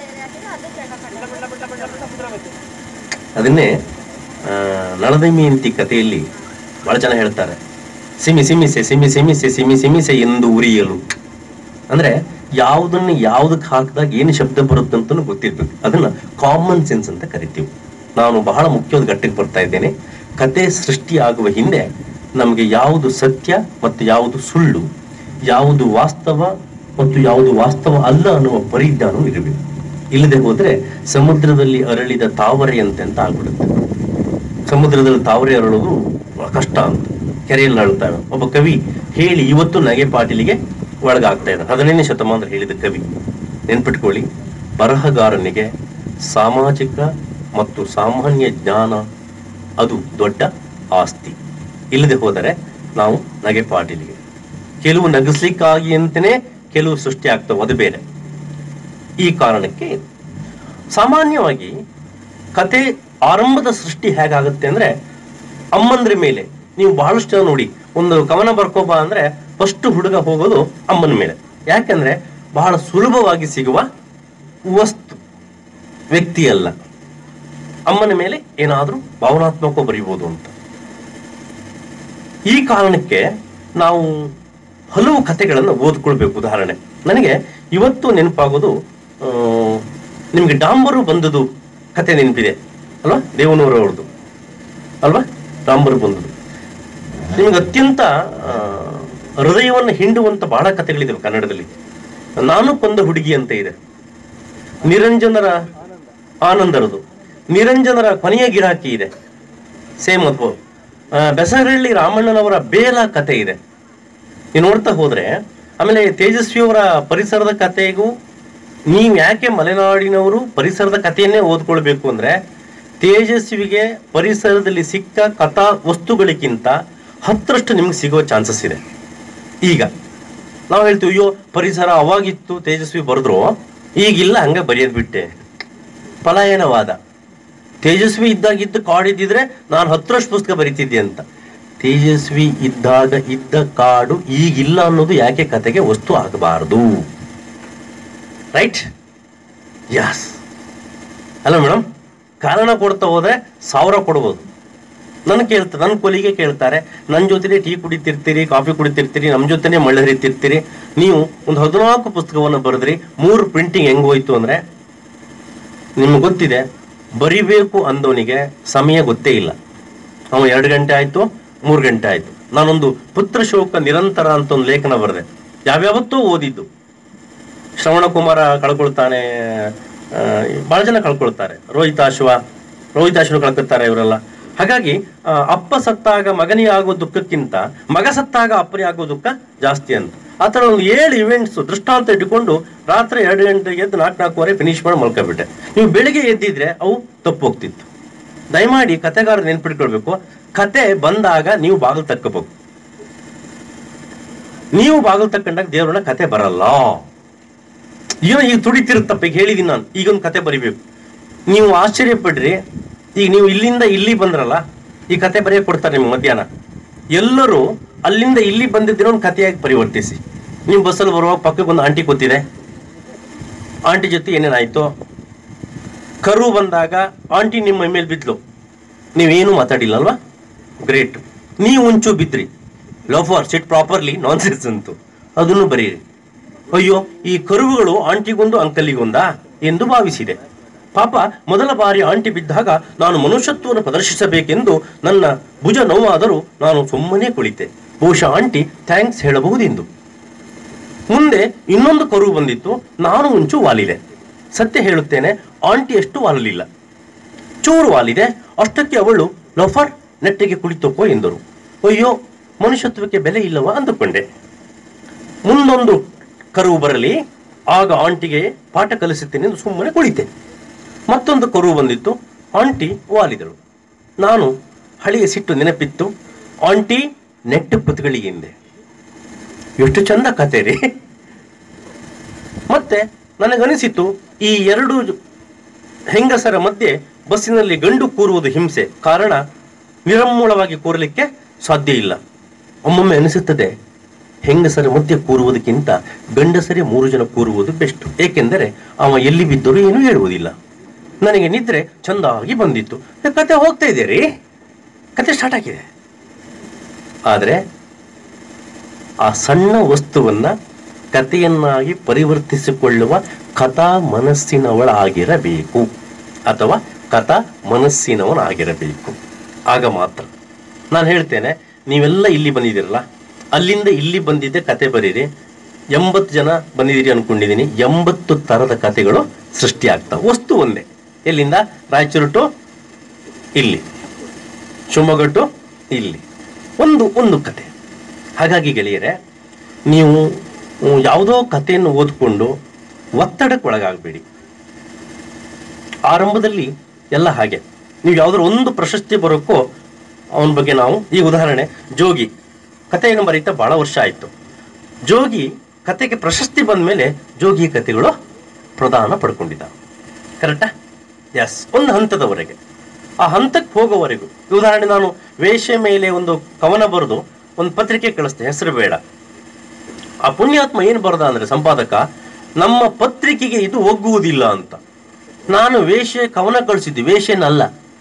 ಅದನ್ನೇ ಆ, ನಳದಮಯಂತಿ ಕಥೆಯಲ್ಲಿ ಬಹಳ ಜನ ಹೇಳ್ತಾರೆ ಸಿಮಿ ಸಿಮಿಸೆ ಸಿಮಿ ಸಿಮಿಸೆ ಸಿಮಿ ಸಿಮಿಸೆ ಎಂದು ಉರಿಯಲು ಅಂದ್ರೆ ಯಾವುದನ್ನು ಯಾವುದಕ್ಕೆ ಹಾಕಿದಾಗ ಏನು ಶಬ್ದ ಬರುತ್ತೆ ಅಂತಲೂ ಗೊತ್ತಿರ್ಬೇಕು ಅದನ್ನ ಕಾಮನ್ ಸೆನ್ಸ್ ಅಂತ ಕರಿತೀವಿ ನಾನು ಬಹಳ ಮುಖ್ಯವಾದ ಘಟ್ಟಕ್ಕೆ ಬರ್ತಾ ಇದ್ದೇನೆ ಕತೆ ಸೃಷ್ಟಿ ಆಗುವ ಹಿಂದೆ ನಮಗೆ ಯಾವುದು ಸತ್ಯ ಮತ್ತು ಯಾವುದು ಸುಳ್ಳು ಯಾವುದು ವಾಸ್ತವ ಮತ್ತು ಯಾವುದು ವಾಸ್ತವ ಅಲ್ಲ ಅನ್ನುವ ಪರಿಜ್ಞಾನ ಇರಬೇಕು ಇಲ್ಲದೆ ಹೋದ್ರೆ ಸಮುದ್ರದಲ್ಲಿ ಅರಳಿದ ತಾವರೆಯಂತೆ ಅಂತ ಆಗ್ಬಿಡುತ್ತೆ ಸಮುದ್ರದಲ್ಲಿ ತಾವರೆ ಅರಳೋದು ಬಹಳ ಕಷ್ಟ ಅಂತ ಕೆರೆಯಲ್ಲಿ ಅರಳ್ತಾವೆ ಒಬ್ಬ ಕವಿ ಹೇಳಿ ಇವತ್ತು ನಗೆ ಪಾಟೀಲಿಗೆ ಒಳಗಾಗ್ತಾ ಇದ್ದಾನೆ ಹದಿನೈದನೇ ಶತಮಾನದಲ್ಲಿ ಹೇಳಿದ ಕವಿ ನೆನ್ಪಿಟ್ಕೊಳ್ಳಿ ಬರಹಗಾರನಿಗೆ ಸಾಮಾಜಿಕ ಮತ್ತು ಸಾಮಾನ್ಯ ಜ್ಞಾನ ಅದು ದೊಡ್ಡ ಆಸ್ತಿ ಇಲ್ಲದೆ ಹೋದರೆ ನಾವು ನಗೆ ಪಾಟೀಲಿಗೆ ಕೆಲವು ನಗಿಸ್ಲಿಕ್ಕಾಗಿ ಅಂತಲೇ ಕೆಲವು ಸೃಷ್ಟಿ ಆಗ್ತವೆ ಅದು ಬೇರೆ ಈ ಕಾರಣಕ್ಕೆ ಸಾಮಾನ್ಯವಾಗಿ ಕತೆ ಆರಂಭದ ಸೃಷ್ಟಿ ಹೇಗಾಗುತ್ತೆ ಅಂದ್ರೆ ಅಮ್ಮಂದ್ರ ಮೇಲೆ ನೀವು ಬಹಳಷ್ಟು ಜನ ನೋಡಿ ಒಂದು ಕವನ ಬರ್ಕೋಬ ಅಂದ್ರೆ ಫಸ್ಟ್ ಹುಡುಗ ಹೋಗೋದು ಅಮ್ಮನ ಮೇಲೆ ಯಾಕೆಂದ್ರೆ ಬಹಳ ಸುಲಭವಾಗಿ ಸಿಗುವ ವಸ್ತು ವ್ಯಕ್ತಿ ಅಲ್ಲ ಅಮ್ಮನ ಮೇಲೆ ಏನಾದ್ರೂ ಭಾವನಾತ್ಮಕ ಬರೀಬಹುದು ಅಂತ ಈ ಕಾರಣಕ್ಕೆ ನಾವು ಹಲವು ಕಥೆಗಳನ್ನು ಓದ್ಕೊಳ್ಬೇಕು ಉದಾಹರಣೆ ನನಗೆ ಇವತ್ತು ನೆನಪಾಗೋದು ಆ, ನಿಮ್ಗೆ ಡಾಂಬರು ಬಂದದು ಕತೆ ನೆನಪಿದೆ ಅಲ್ವಾ ದೇವನೂರು ಅವ್ರದ್ದು ಅಲ್ವಾ ಡಾಂಬರು ಬಂದದು ನಿಮ್ಗೆ ಅತ್ಯಂತ ಆ, ಹೃದಯವನ್ನು ಹಿಂಡುವಂತ ಬಹಳ ಕಥೆಗಳಿದೆ ಕನ್ನಡದಲ್ಲಿ ನಾನು ಕೊಂದ ಹುಡುಗಿ ಅಂತ ಇದೆ ನಿರಂಜನರ ಆನಂದರದು ನಿರಂಜನರ ಕೊನೆಯ ಗಿರಾಕಿ ಇದೆ ಸೇಮ್ ಅದ್ಭುತ ಬೆಸರಳ್ಳಿ ರಾಮಣ್ಣನವರ ಬೇಲ ಕತೆ ಇದೆ ನೀವು ನೋಡ್ತಾ ಹೋದ್ರೆ ಆಮೇಲೆ ತೇಜಸ್ವಿಯವರ ಪರಿಸರದ ಕಥೆಗೂ ನೀವು ಯಾಕೆ ಮಲೆನಾಡಿನವರು ಪರಿಸರದ ಕಥೆಯನ್ನೇ ಓದ್ಕೊಳ್ಬೇಕು ಅಂದ್ರೆ ತೇಜಸ್ವಿಗೆ ಪರಿಸರದಲ್ಲಿ ಸಿಕ್ಕ ಕಥಾ ವಸ್ತುಗಳಿಗಿಂತ ಹತ್ತರಷ್ಟು ನಿಮ್ಗೆ ಸಿಗೋ ಚಾನ್ಸಸ್ ಇದೆ ಈಗ ನಾವು ಹೇಳ್ತೀವಿ ಅಯ್ಯೋ ಪರಿಸರ ಅವಾಗಿತ್ತು ತೇಜಸ್ವಿ ಬರೆದ್ರು ಈಗಿಲ್ಲ ಹಂಗೆ ಬರೆಯೋದು ಬಿಟ್ಟೆ ಪಲಾಯನವಾದ ತೇಜಸ್ವಿ ಇದ್ದಾಗಿದ್ದು ಕಾಡಿದ್ದಿದ್ರೆ ನಾನು ಹತ್ತರಷ್ಟು ಪುಸ್ತಕ ಬರಿತಿದ್ದೆ ಅಂತ ತೇಜಸ್ವಿ ಇದ್ದಾಗ ಇದ್ದ ಕಾಡು ಈಗಿಲ್ಲ ಅನ್ನೋದು ಯಾಕೆ ಕತೆಗೆ ವಸ್ತು ಆಗಬಾರದು ರೈಟ್ ಯಾಸ್ ಅಲ್ಲ ಮೇಡಮ್ ಕಾರಣ ಕೊಡ್ತಾ ಹೋದ್ರೆ ಸಾವಿರ ಕೊಡ್ಬೋದು ನನ್ ಕೇಳ್ತಾರೆ ನನ್ನ ಕೊಲಿಗೆ ಕೇಳ್ತಾರೆ ನನ್ನ ಜೊತೆನೆ ಟೀ ಕುಡಿತಿರ್ತೀರಿ ಕಾಫಿ ಕುಡಿತಿರ್ತೀರಿ ನಮ್ಮ ಜೊತೆನೆ ಮಳ್ಳೆ ಹರಿತಿರ್ತೀರಿ ನೀವು ಒಂದು ಹದಿನಾಲ್ಕು ಪುಸ್ತಕವನ್ನು ಬರೆದ್ರಿ ಮೂರು ಪ್ರಿಂಟಿಂಗ್ ಹೆಂಗ್ ಹೋಯ್ತು ಅಂದ್ರೆ ನಿಮ್ಗೆ ಗೊತ್ತಿದೆ ಬರಿಬೇಕು ಅಂದವನಿಗೆ ಸಮಯ ಗೊತ್ತೇ ಇಲ್ಲ ಅವ ಎರಡು ಗಂಟೆ ಆಯ್ತು ಮೂರು ಗಂಟೆ ಆಯ್ತು ನಾನೊಂದು ಪುತ್ರ ಶೋಕ ನಿರಂತರ ಅಂತ ಒಂದು ಲೇಖನ ಬರೆದೆ ಯಾವ್ಯಾವತ್ತೋ ಓದಿದ್ದು ಶ್ರವಣ ಕುಮಾರ ಕಳ್ಕೊಳ್ತಾನೆ ಆ, ಬಹಳ ಜನ ಕಳ್ಕೊಳ್ತಾರೆ ರೋಹಿತಾಶ್ವ ರೋಹಿತಾಶ್ವ ಕಳ್ಕೊಳ್ತಾರೆ ಇವರೆಲ್ಲ ಹಾಗಾಗಿ ಆ, ಅಪ್ಪ ಸತ್ತಾಗ ಮಗನಿಗೆ ಆಗುವ ದುಃಖಕ್ಕಿಂತ ಮಗ ಸತ್ತಾಗ ಅಪ್ಪನಿಗೆ ಆಗುವ ದುಃಖ ಜಾಸ್ತಿ ಅಂತ ಆ ಥರ ಒಂದು ಏಳು ಇವೆಂಟ್ಸ್ ದೃಷ್ಟಾಂತ ಇಟ್ಟುಕೊಂಡು ರಾತ್ರಿ ಎರಡು ಗಂಟೆಗೆ ಎದ್ದು ನಾಲ್ಕು ನಾಲ್ಕುವರೆ ಫಿನಿಶ್ ಮಾಡಿ ಮಲ್ಕೊಬಿಟ್ಟೆ ನೀವು ಬೆಳಿಗ್ಗೆ ಎದ್ದಿದ್ರೆ ಅವು ತಪ್ಪು ಹೋಗ್ತಿತ್ತು ದಯಮಾಡಿ ಕತೆಗಾರ ನೆನ್ಪಿಟ್ಕೊಳ್ಬೇಕು ಕತೆ ಬಂದಾಗ ನೀವು ಬಾಗಿಲು ತಕ್ಕಬೇಕು ನೀವು ಬಾಗಿಲು ತಕ್ಕಂಡಾಗ ದೇವ್ರನ್ನ ಕತೆ ಬರಲ್ಲ ಏನೋ ಈಗ ತುಡಿತಿರುತ್ತಪ್ಪ ಈಗ ಹೇಳಿದೀನಿ ನಾನು ಈಗೊಂದು ಕತೆ ಬರಿಬೇಕು ನೀವು ಆಶ್ಚರ್ಯ ಪಡ್ರಿ ಈಗ ನೀವು ಇಲ್ಲಿಂದ ಇಲ್ಲಿ ಬಂದ್ರಲ್ಲ ಈ ಕತೆ ಬರೆಯಕ್ಕೆ ಕೊಡ್ತಾರೆ ನಿಮ್ಗೆ ಮಧ್ಯಾಹ್ನ ಎಲ್ಲರೂ ಅಲ್ಲಿಂದ ಇಲ್ಲಿ ಬಂದಿದ್ದೀರೋ ಒಂದು ಕಥೆಯಾಗಿ ಪರಿವರ್ತಿಸಿ ನೀವು ಬಸ್ಸಲ್ಲಿ ಬರುವಾಗ ಪಕ್ಕಕ್ಕೆ ಒಂದು ಆಂಟಿ ಕೂತಿದೆ ಆಂಟಿ ಜೊತೆ ಏನೇನಾಯ್ತು ಕರು ಬಂದಾಗ ಆಂಟಿ ನಿಮ್ಮ ಮೈ ಮೇಲೆ ಬಿದ್ಲು ನೀವೇನು ಮಾತಾಡಿಲ್ಲ ಅಲ್ವಾ ಗ್ರೇಟ್ ನೀವು ಒಂಚೂ ಬಿದ್ರಿ loafer sit properly nonsense ಅಂತು ಅದನ್ನು ಬರೀರಿ ಅಯ್ಯೋ ಈ ಕರುವುಗಳು ಆಂಟಿಗೊಂದು ಅಂಕಲಿಗೊಂದಾ ಎಂದು ಭಾವಿಸಿದೆ ಪಾಪ ಮೊದಲ ಬಾರಿ ಆಂಟಿ ಬಿದ್ದಾಗ ನಾನು ಮನುಷ್ಯತ್ವವನ್ನು ಪ್ರದರ್ಶಿಸಬೇಕೆಂದು ನನ್ನ ಭುಜ ನೋವಾದರೂ ನಾನು ಸುಮ್ಮನೆ ಕುಳಿತೆ ಬಹುಶಃ ಆಂಟಿ ಥ್ಯಾಂಕ್ಸ್ ಹೇಳಬಹುದೆಂದು ಮುಂದೆ ಇನ್ನೊಂದು ಕರು ಬಂದಿತ್ತು ನಾನು ಮುಂಚು ವಾಲಿದೆ ಸತ್ಯ ಹೇಳುತ್ತೇನೆ ಆಂಟಿ ಅಷ್ಟು ವಾಲಲಿಲ್ಲ ಚೂರು ವಾಲಿದೆ ಅಷ್ಟಕ್ಕೆ ಅವಳು ಲಫರ್ ನೆಟ್ಟಿಗೆ ಕುಳಿತುಕೋ ಎಂದರು ಅಯ್ಯೋ ಮನುಷ್ಯತ್ವಕ್ಕೆ ಬೆಲೆ ಇಲ್ಲವಾ ಅಂದುಕೊಂಡೆ ಮುಂದೊಂದು ಕರುವು ಬರಲಿ ಆಗ ಆಂಟಿಗೆ ಪಾಠ ಕಲಿಸುತ್ತೇನೆ ಎಂದು ಸುಮ್ಮನೆ ಕುಳಿತೆ ಮತ್ತೊಂದು ಕರುವು ಬಂದಿತ್ತು ಆಂಟಿ ವಾಲಿದಳು ನಾನು ಹಳೆಯ ಸಿಟ್ಟು ನೆನಪಿತ್ತು ಆಂಟಿ ನೆಟ್ಟು ಪುತ್ಗಳಿಗೆ ಹಿಂದೆ ಎಷ್ಟು ಚಂದ ಕತೆ ರೀ ಮತ್ತೆ ನನಗನಿಸಿತು ಈ ಎರಡು ಹೆಂಗಸರ ಮಧ್ಯೆ ಬಸ್ಸಿನಲ್ಲಿ ಗಂಡು ಕೂರುವುದು ಹಿಂಸೆ ಕಾರಣ ನಿರಮ್ಮೂಳವಾಗಿ ಕೂರಲಿಕ್ಕೆ ಸಾಧ್ಯ ಇಲ್ಲ ಒಮ್ಮೊಮ್ಮೆ ಅನಿಸುತ್ತದೆ ಹೆಂಗಸರ ಮಧ್ಯೆ ಕೂರುವುದಕ್ಕಿಂತ ಗಂಡಸರೇ ಮೂರು ಜನ ಕೂರುವುದು ಬೆಸ್ಟ್ ಏಕೆಂದರೆ ಅವ ಎಲ್ಲಿ ಬಿದ್ದರೂ ಏನೂ ಹೇಳುವುದಿಲ್ಲ ನನಗೆ ನಿದ್ರೆ ಚಂದಾಗಿ ಬಂದಿತ್ತು ಏ, ಕತೆ ಹೋಗ್ತಾ ಇದೆ ರೀ ಕತೆ ಸ್ಟಾರ್ಟ್ ಆಗಿದೆ ಆದರೆ ಆ ಸಣ್ಣ ವಸ್ತುವನ್ನ ಕಥೆಯನ್ನಾಗಿ ಪರಿವರ್ತಿಸಿಕೊಳ್ಳುವ ಕಥಾ ಮನಸ್ಸಿನವಳಾಗಿರಬೇಕು ಅಥವಾ ಕಥಾ ಮನಸ್ಸಿನವನಾಗಿರಬೇಕು ಆಗ ಮಾತ್ರ ನಾನು ಹೇಳ್ತೇನೆ ನೀವೆಲ್ಲ ಇಲ್ಲಿ ಬಂದಿದ್ದೀರಲ್ಲ ಅಲ್ಲಿಂದ ಇಲ್ಲಿ ಬಂದಿದ್ದೆ ಕತೆ ಬರೀರಿ ಎಂಬತ್ತು ಜನ ಬಂದಿದ್ದೀರಿ ಅನ್ಕೊಂಡಿದ್ದೀನಿ ಎಂಬತ್ತು ಥರದ ಕಥೆಗಳು ಸೃಷ್ಟಿ ಆಗ್ತಾವೆ ವಸ್ತು ಒಂದೇ ಎಲ್ಲಿಂದ ರಾಯಚೂರು ಟು ಇಲ್ಲಿ ಶಿವಮೊಗ್ಗ ಟು ಇಲ್ಲಿ ಒಂದು ಒಂದು ಕತೆ ಹಾಗಾಗಿ ಗೆಳೆಯರೆ ನೀವು ಹ್ಮ್, ಯಾವುದೋ ಕಥೆಯನ್ನು ಓದ್ಕೊಂಡು ಒತ್ತಡಕ್ಕೆ ಒಳಗಾಗಬೇಡಿ ಆರಂಭದಲ್ಲಿ ಎಲ್ಲ ಹಾಗೆ ನೀವು ಯಾವ್ದಾದ್ರು ಒಂದು ಪ್ರಶಸ್ತಿ ಬರೋಕ್ಕೋ ಅವನ ಬಗ್ಗೆ ನಾವು ಈ ಉದಾಹರಣೆ ಜೋಗಿ ಕಥೆಯನ್ನು ಬರೀತಾ ಬಹಳ ವರ್ಷ ಆಯಿತು ಜೋಗಿ ಕತೆಗೆ ಪ್ರಶಸ್ತಿ ಬಂದ ಮೇಲೆ ಜೋಗಿ ಕಥೆಗಳು ಪ್ರದಾನ ಪಡ್ಕೊಂಡಿದ್ದ ಕರೆಕ್ಟಾ ಎಸ್ ಒಂದು ಹಂತದವರೆಗೆ ಆ ಹಂತಕ್ಕೆ ಹೋಗೋವರೆಗೂ ಈ ಉದಾಹರಣೆ ನಾನು ವೇಷೆ ಮೇಲೆ ಒಂದು ಕವನ ಬರೆದು ಒಂದು ಪತ್ರಿಕೆ ಕಳಿಸ್ತೆ ಹೆಸರು ಬೇಡ ಆ ಪುಣ್ಯಾತ್ಮ ಏನು ಬರದ ಅಂದ್ರೆ ಸಂಪಾದಕ ನಮ್ಮ ಪತ್ರಿಕೆಗೆ ಇದು ಒಗ್ಗುವುದಿಲ್ಲ ಅಂತ ನಾನು ವೇಷೆ ಕವನ ಕಳಿಸಿದ್ದೆ ವೇಷನಲ್ಲ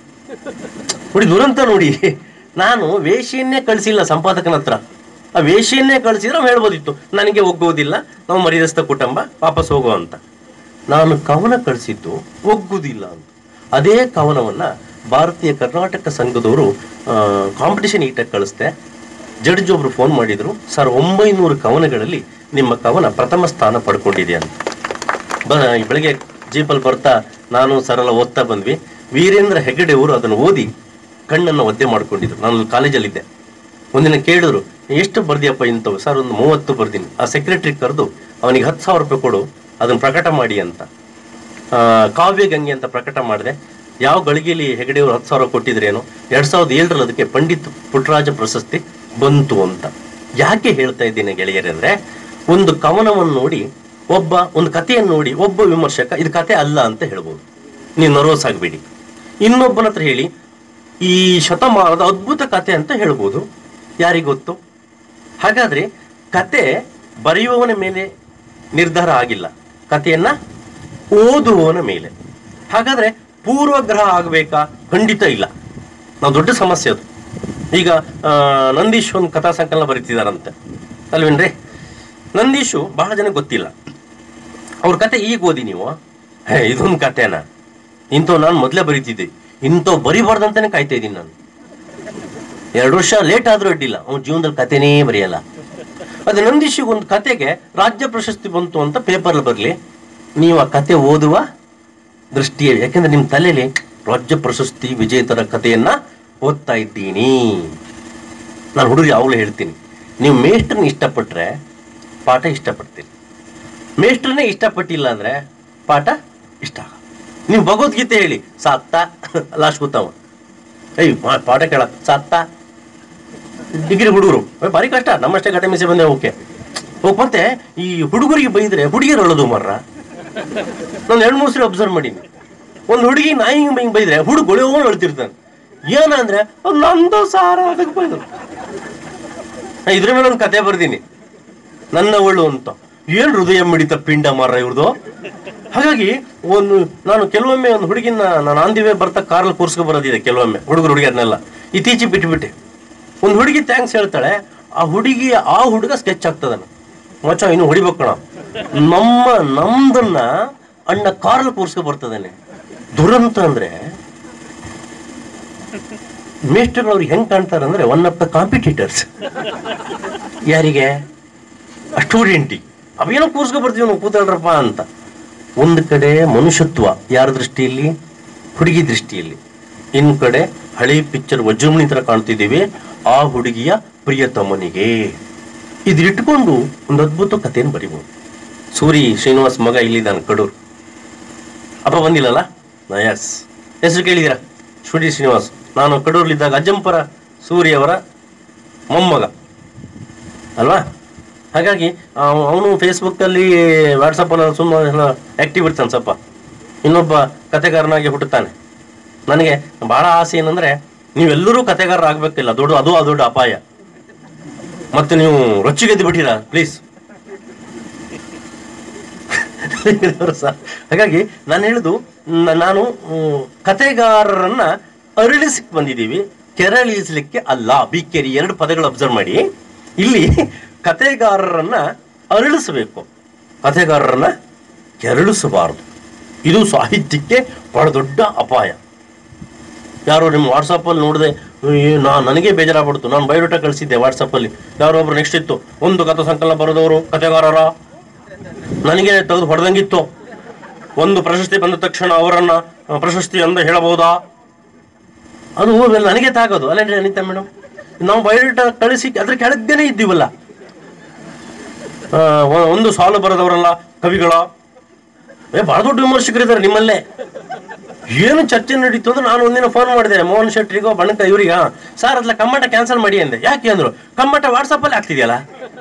ನೋಡಿ ದುರಂತ ನೋಡಿ ನಾನು ವೇಷೆಯನ್ನೇ ಕಳಿಸಿಲ್ಲ ಸಂಪಾದಕನ ಹತ್ರ ಆ ವೇಷೆಯನ್ನೇ ಕಳಿಸಿದ್ರೆ ನಾವು ಹೇಳ್ಬೋದಿತ್ತು ನನಗೆ ಒಗ್ಗುವುದಿಲ್ಲ ನಾವು ಮರ್ಯಾದಸ್ಥ ಕುಟುಂಬ ವಾಪಸ್ ಹೋಗೋ ಅಂತ ನಾನು ಕವನ ಕಳಿಸಿದ್ದು ಒಗ್ಗುವುದಿಲ್ಲ ಅಂತ ಅದೇ ಕವನವನ್ನ ಭಾರತೀಯ ಕರ್ನಾಟಕ ಸಂಘದವರು ಕಾಂಪಿಟಿಷನ್ ಈಟಕ್ಕೆ ಕಳಿಸ್ದೆ ಜಡ್ಜ್ ಒಬ್ರು ಫೋನ್ ಮಾಡಿದ್ರು ಸರ್ ಒಂಬೈನೂರು ಕವನಗಳಲ್ಲಿ ನಿಮ್ಮ ಕವನ ಪ್ರಥಮ ಸ್ಥಾನ ಪಡ್ಕೊಂಡಿದೆ ಅಂತ ಬ ಬೆಳಗ್ಗೆ ಜೀಪಲ್ಲಿ ಬರ್ತಾ ನಾನು ಸರಳ ಓದ್ತಾ ಬಂದ್ವಿ ವೀರೇಂದ್ರ ಹೆಗಡೆ ಅವರು ಅದನ್ನು ಓದಿ ಕಣ್ಣನ್ನು ಒದ್ದೆ ಮಾಡ್ಕೊಂಡಿದ್ರು ನಾನು ಕಾಲೇಜಲ್ಲಿದ್ದೆ ಒಂದಿನ ಕೇಳಿದ್ರು ಎಷ್ಟು ಬರ್ದಿಯಪ್ಪ ಇಂಥವು ಸರ್ ಒಂದು ಮೂವತ್ತು ಬರ್ದೀನಿ ಆ ಸೆಕ್ರೆಟರಿ ಕರೆದು ಅವನಿಗೆ ಹತ್ತು ಸಾವಿರ ರೂಪಾಯಿ ಕೊಡು ಅದನ್ನು ಪ್ರಕಟ ಮಾಡಿ ಅಂತ ಆ, ಕಾವ್ಯ ಗಂಗೆ ಅಂತ ಪ್ರಕಟ ಮಾಡಿದೆ ಯಾವ ಗಳಿಗೆಯಲ್ಲಿ ಹೆಗಡೆಯವರು ಹತ್ತು ಸಾವಿರ ಕೊಟ್ಟಿದ್ರೇನು ಎರಡ್ ಸಾವಿರದ ಏಳರಲ್ಲಿ ಅದಕ್ಕೆ ಪಂಡಿತ್ ಪುಟ್ಟರಾಜ ಪ್ರಶಸ್ತಿ ಬಂತು ಅಂತ ಯಾಕೆ ಹೇಳ್ತಾ ಇದ್ದೀನಿ ಗೆಳೆಯರೇ ಅಂದ್ರೆ ಒಂದು ಕವನವನ್ನು ನೋಡಿ ಒಬ್ಬ ಒಂದು ಕಥೆಯನ್ನು ನೋಡಿ ಒಬ್ಬ ವಿಮರ್ಶಕ ಇದು ಕತೆ ಅಲ್ಲ ಅಂತ ಹೇಳ್ಬೋದು ನೀವು ನರ್ವಸ್ ಆಗಬೇಡಿ ಇನ್ನೊಬ್ಬನ ಹತ್ರ ಹೇಳಿ ಈ ಶತಮಾನದ ಅದ್ಭುತ ಕತೆ ಅಂತ ಹೇಳ್ಬೋದು ಯಾರಿಗ್ ಗೊತ್ತು ಹಾಗಾದ್ರೆ ಕತೆ ಬರೆಯುವವನ ಮೇಲೆ ನಿರ್ಧಾರ ಆಗಿಲ್ಲ ಕಥೆಯನ್ನ ಓದುವವನ ಮೇಲೆ ಹಾಗಾದ್ರೆ ಪೂರ್ವಗ್ರಹ ಆಗಬೇಕಾ ಖಂಡಿತ ಇಲ್ಲ ನಾವು ದೊಡ್ಡ ಸಮಸ್ಯೆ ಅದು ಈಗ ಆ, ನಂದೀಶ್ ಒಂದು ಕಥಾ ಸಂಕಲನ ಬರೀತಿದಾರಂತೆ ಅಲ್ವೇನ್ರಿ ನಂದೀಶು ಬಹಳ ಜನ ಗೊತ್ತಿಲ್ಲ ಅವ್ರ ಕತೆ ಈಗ ಓದಿ ನೀವು ಹೇ ಇದೊಂದು ಕಥೆನಾ ಇಂಥವ್ ನಾನು ಮೊದಲೇ ಬರೀತಿದ್ದೆ ಇಂಥವ್ ಬರಿಬಾರ್ದಂತಾನೆ ಕಾಯ್ತಾ ಇದ್ದೀನಿ ನಾನು ಎರಡು ವರ್ಷ ಲೇಟ್ ಆದ್ರೂ ಅಡ್ಡಿಲ್ಲ ಅವ್ನ ಜೀವನದಲ್ಲಿ ಕತೆನೇ ಬರೆಯಲ್ಲ ಅದು ನಂದೀಶಿಗೆ ಒಂದು ಕತೆಗೆ ರಾಜ್ಯ ಪ್ರಶಸ್ತಿ ಬಂತು ಅಂತ ಪೇಪರ್ ಬರಲಿ ನೀವು ಆ ಕತೆ ಓದುವ ದೃಷ್ಟಿ ಯಾಕೆಂದ್ರೆ ನಿಮ್ಮ ತಲೆಯಲ್ಲಿ ರಾಜ್ಯ ಪ್ರಶಸ್ತಿ ವಿಜೇತರ ಕಥೆಯನ್ನ ಓದ್ತಾ ಇದ್ದೀನಿ ನಾನು ಹುಡುಗರು ಯಾವಾಗಲೂ ಹೇಳ್ತೀನಿ ನೀವು ಮೇಷ್ಟ್ರನ್ನ ಇಷ್ಟಪಟ್ರೆ ಪಾಠ ಇಷ್ಟಪಡ್ತೀರಿ ಮೇಷ್ಟ್ರನ್ನೇ ಇಷ್ಟಪಟ್ಟಿಲ್ಲ ಅಂದ್ರೆ ಪಾಠ ಇಷ್ಟ ಆಗಲ್ಲ. ನೀವು ಭಗವದ್ಗೀತೆ ಹೇಳಿ ಸಾತ್ತ ಲಾಸ್ಟ್ ಕೂತಾವ ಏಯ್ ಪಾ- ಪಾಠ ಕೇಳ ಸಾತ್ತ ಡಿಗ್ರಿ ಹುಡುಗರು ಏ, ಭಾರಿ ಕಷ್ಟ ನಮ್ಮಷ್ಟೇ ಗಟೆ ಮಿಸೆ ಬಂದ್ರೆ ಓಕೆ ಹೋಗ್ ಮತ್ತೆ ಈ ಹುಡುಗರಿಗೆ ಬೈದ್ರೆ ಹುಡುಗಿಯರು ಅಳೋದು ಮರ್ರ ನಾನು ಎರಡು ಮೂರು ಸರಿ ಅಬ್ಸರ್ವ್ ಮಾಡೀನಿ ಒಂದು ಹುಡುಗಿ ನಾಯಿ ಹಿಂಗ್ ಬೈದ್ರೆ ಹುಡುಗ ಗೊಳೆಯೋಳು ಅಳ್ತಿರ್ತಾನೆ ಏನಂದ್ರೆ "ಅದ್ ನಂದು ಸಾರ ಅದಕ್ಕೆ ಬೈದ್ರು ನಾ ಇದ್ರ ಮೇಲೆ ಒಂದು ಕತೆ ಬರ್ದೀನಿ ನನ್ನ ಒಳ್ಳು ಅಂತ ಏನ್ ಹೃದಯ ಮಿಡಿತ ಪಿಂಡ ಮಾರ ಇವ್ರದು ಹಾಗಾಗಿ ಒಂದು ನಾನು ಕೆಲವೊಮ್ಮೆ ಒಂದು ಹುಡುಗಿನ ನಾನು ಆಂದಿವೆ ಬರ್ತಾ ಕಾರಲ್ಲಿ ಕೂರ್ಸ್ಕೊ ಬರೋದಿದೆ ಕೆಲವೊಮ್ಮೆ ಹುಡುಗರು ಹುಡುಗಿಯರ್ನೆಲ್ಲ ಇತ್ತೀಚೆಗೆ ಬಿಟ್ಬಿಟ್ಟೆ ಒಂದು ಹುಡುಗಿ ಥ್ಯಾಂಕ್ಸ್ ಹೇಳ್ತಾಳೆ ಆ ಹುಡುಗಿ ಆ ಹುಡುಗ ಸ್ಕೆಚ್ ಆಗ್ತದನ ಮಚ್ಚ ಇನ್ನು ಹೊಡಿಬೇಕು ಕಣ ನಮ್ಮ ನಮ್ದನ್ನ ಅಣ್ಣ ಕಾರಲ್ಲಿ ಕೂರ್ಸ್ಕೊ ಬರ್ತದಾನೆ ದುರಂತ ಅಂದ್ರೆ ಮೇಸ್ಟರ್ ಅವ್ರಿಗೆ ಹೆಂಗ್ ಕಾಣ್ತಾರೆ ಅಂದ್ರೆ ಒನ್ ಆಫ್ ದ ಕಾಂಪಿಟೇಟರ್ಸ್ ಯಾರಿಗೆ ಸ್ಟೂಡೆಂಟಿಗೆ ಅವೇನೋ ಕೂರ್ಸ್ಕೊ ಬರ್ತೀವಿ ನಾವು ಕೂತಾಳ್ರಪ್ಪ ಅಂತ ಒಂದು ಕಡೆ ಮನುಷ್ಯತ್ವ ಯಾರ ದೃಷ್ಟಿಯಲ್ಲಿ ಹುಡುಗಿ ದೃಷ್ಟಿಯಲ್ಲಿ ಇನ್ ಕಡೆ ಹಳೆ ಪಿಕ್ಚರ್ ವಜ್ರಮಣಿ ತರ ಕಾಣ್ತಿದ್ದೀವಿ ಆ ಹುಡುಗಿಯ ಪ್ರಿಯತಮನಿಗೆ ಇದಿಟ್ಕೊಂಡು ಒಂದು ಅದ್ಭುತ ಕಥೆಯನ್ನು ಬರಿಬೋದು ಸೂರಿ ಶ್ರೀನಿವಾಸ್ ಮಗ ಇಲ್ಲಿದ್ದಾನೆ ಕಡೂರು ಅಪ್ಪ ಬಂದಿಲ್ಲಲ್ಲ ಎಸ್ ಹೆಸರು ಕೇಳಿದ್ದೀರಾ ಸೂರಿ ಶ್ರೀನಿವಾಸ್ ನಾನು ಕಡೂರ್ಲಿದ್ದಾಗ ಅಜ್ಜಂಪರ ಸೂರಿ ಅವರ ಮೊಮ್ಮಗ ಅಲ್ವಾ ಹಾಗಾಗಿ ಅವನು ಫೇಸ್ಬುಕ್ಕಲ್ಲಿ ವಾಟ್ಸಪ್ಪಲ್ಲಿ ಸುಮ್ಮನೆ ಆ್ಯಕ್ಟಿವ್ ಇರ್ತಾನೆ ಸ್ವಲ್ಪ ಇನ್ನೊಬ್ಬ ಕತೆಗಾರನಾಗಿ ಹುಟ್ಟುತ್ತಾನೆ ನನಗೆ ಬಹಳ ಆಸೆ ಏನಂದ್ರೆ ನೀವೆಲ್ಲರೂ ಕತೆಗಾರರಾಗಬೇಕಿಲ್ಲ ದೊಡ್ಡ ಅದು ಆ ದೊಡ್ಡ ಅಪಾಯ ಮತ್ತೆ ನೀವು ರೊಚ್ಚಿಗೆದ್ದು ಬಿಟ್ಟಿರಾ ಪ್ಲೀಸ್ ಹಾಗಾಗಿ ನಾನು ಹೇಳುದು ನ- ನಾನು ಮ್, ಕತೆಗಾರರನ್ನ ಅರಳಿಸಕ್ ಬಂದಿದ್ದೀವಿ ಕೆರಳಿಸಲಿಕ್ಕೆ ಅಲ್ಲ ಬಿಕೆರಿ ಎರಡು ಪದಗಳು ಅಬ್ಸರ್ವ್ ಮಾಡಿ ಇಲ್ಲಿ ಕತೆಗಾರರನ್ನ ಅರಳಿಸಬೇಕು ಕತೆಗಾರರನ್ನ ಕೆರಳಿಸಬಾರದು ಇದು ಸಾಹಿತ್ಯಕ್ಕೆ ಬಹಳ ದೊಡ್ಡ ಅಪಾಯ ಯಾರೋ ನಿಮ್ಮ ವಾಟ್ಸಪ್ಪಲ್ಲಿ ನೋಡಿದೆ ನಾ ನನಗೆ ಬೇಜಾರಾಗ್ಬಿಡ್ತು ನಾನು ಬಯೋಡೇಟಾ ಕಳಿಸಿದ್ದೆ ವಾಟ್ಸಪ್ಪಲ್ಲಿ ಯಾರೋ ಒಬ್ರು ನೆಕ್ಸ್ಟ್ ಇತ್ತು ಒಂದು ಕಥಾ ಸಂಕಲನ ಬರೆದವರು ಕತೆಗಾರರ ನನಗೆ ತೆಗೆದು ಹೊಡೆದಂಗಿತ್ತು ಒಂದು ಪ್ರಶಸ್ತಿ ಬಂದ ತಕ್ಷಣ ಅವರನ್ನ ಆ, ಪ್ರಶಸ್ತಿ ಅಂತ ಹೇಳಬಹುದಾ ಅದು ನನಗೆ ತಾಗೋದು ಅಲ್ಲೇನ್ರಿ ಅನಿತಾ ಮೇಡಮ್ ನಾವು ಬಯೋಡೇಟಾ ಕಳಿಸಿ ಅದ್ರ ಕೆಳಗ್ದೇನೆ ಇದ್ದೀವಲ್ಲ ಆ, ಒ- ಒಂದು ಸಾಲು ಬರೆದವರಲ್ಲ ಕವಿಗಳ ಏ ಬಹಳ ದೊಡ್ಡ ವಿಮರ್ಶಕರಿದ್ದಾರೆ ನಿಮ್ಮಲ್ಲೇ ಏನು ಚರ್ಚೆ ನಡೀತು ಅಂದ್ರೆ ನಾನು ಒಂದಿನ ಫೋನ್ ಮಾಡಿದೆ ಮೋಹನ್ ಶೆಟ್ರಿಗೋ ಬಣಕ ಇವ್ರಿಗ ಸರ್ ಅದ್ಲ ಕಮ್ಮಟ ಕ್ಯಾನ್ಸಲ್ ಮಾಡಿ ಅಂದೆ ಯಾಕೆ ಅಂದ್ರು ಕಮ್ಮಟ ವಾಟ್ಸಪ್ ಅಲ್ಲಿ ಆಗ್ತಿದೆಯಲ್ಲ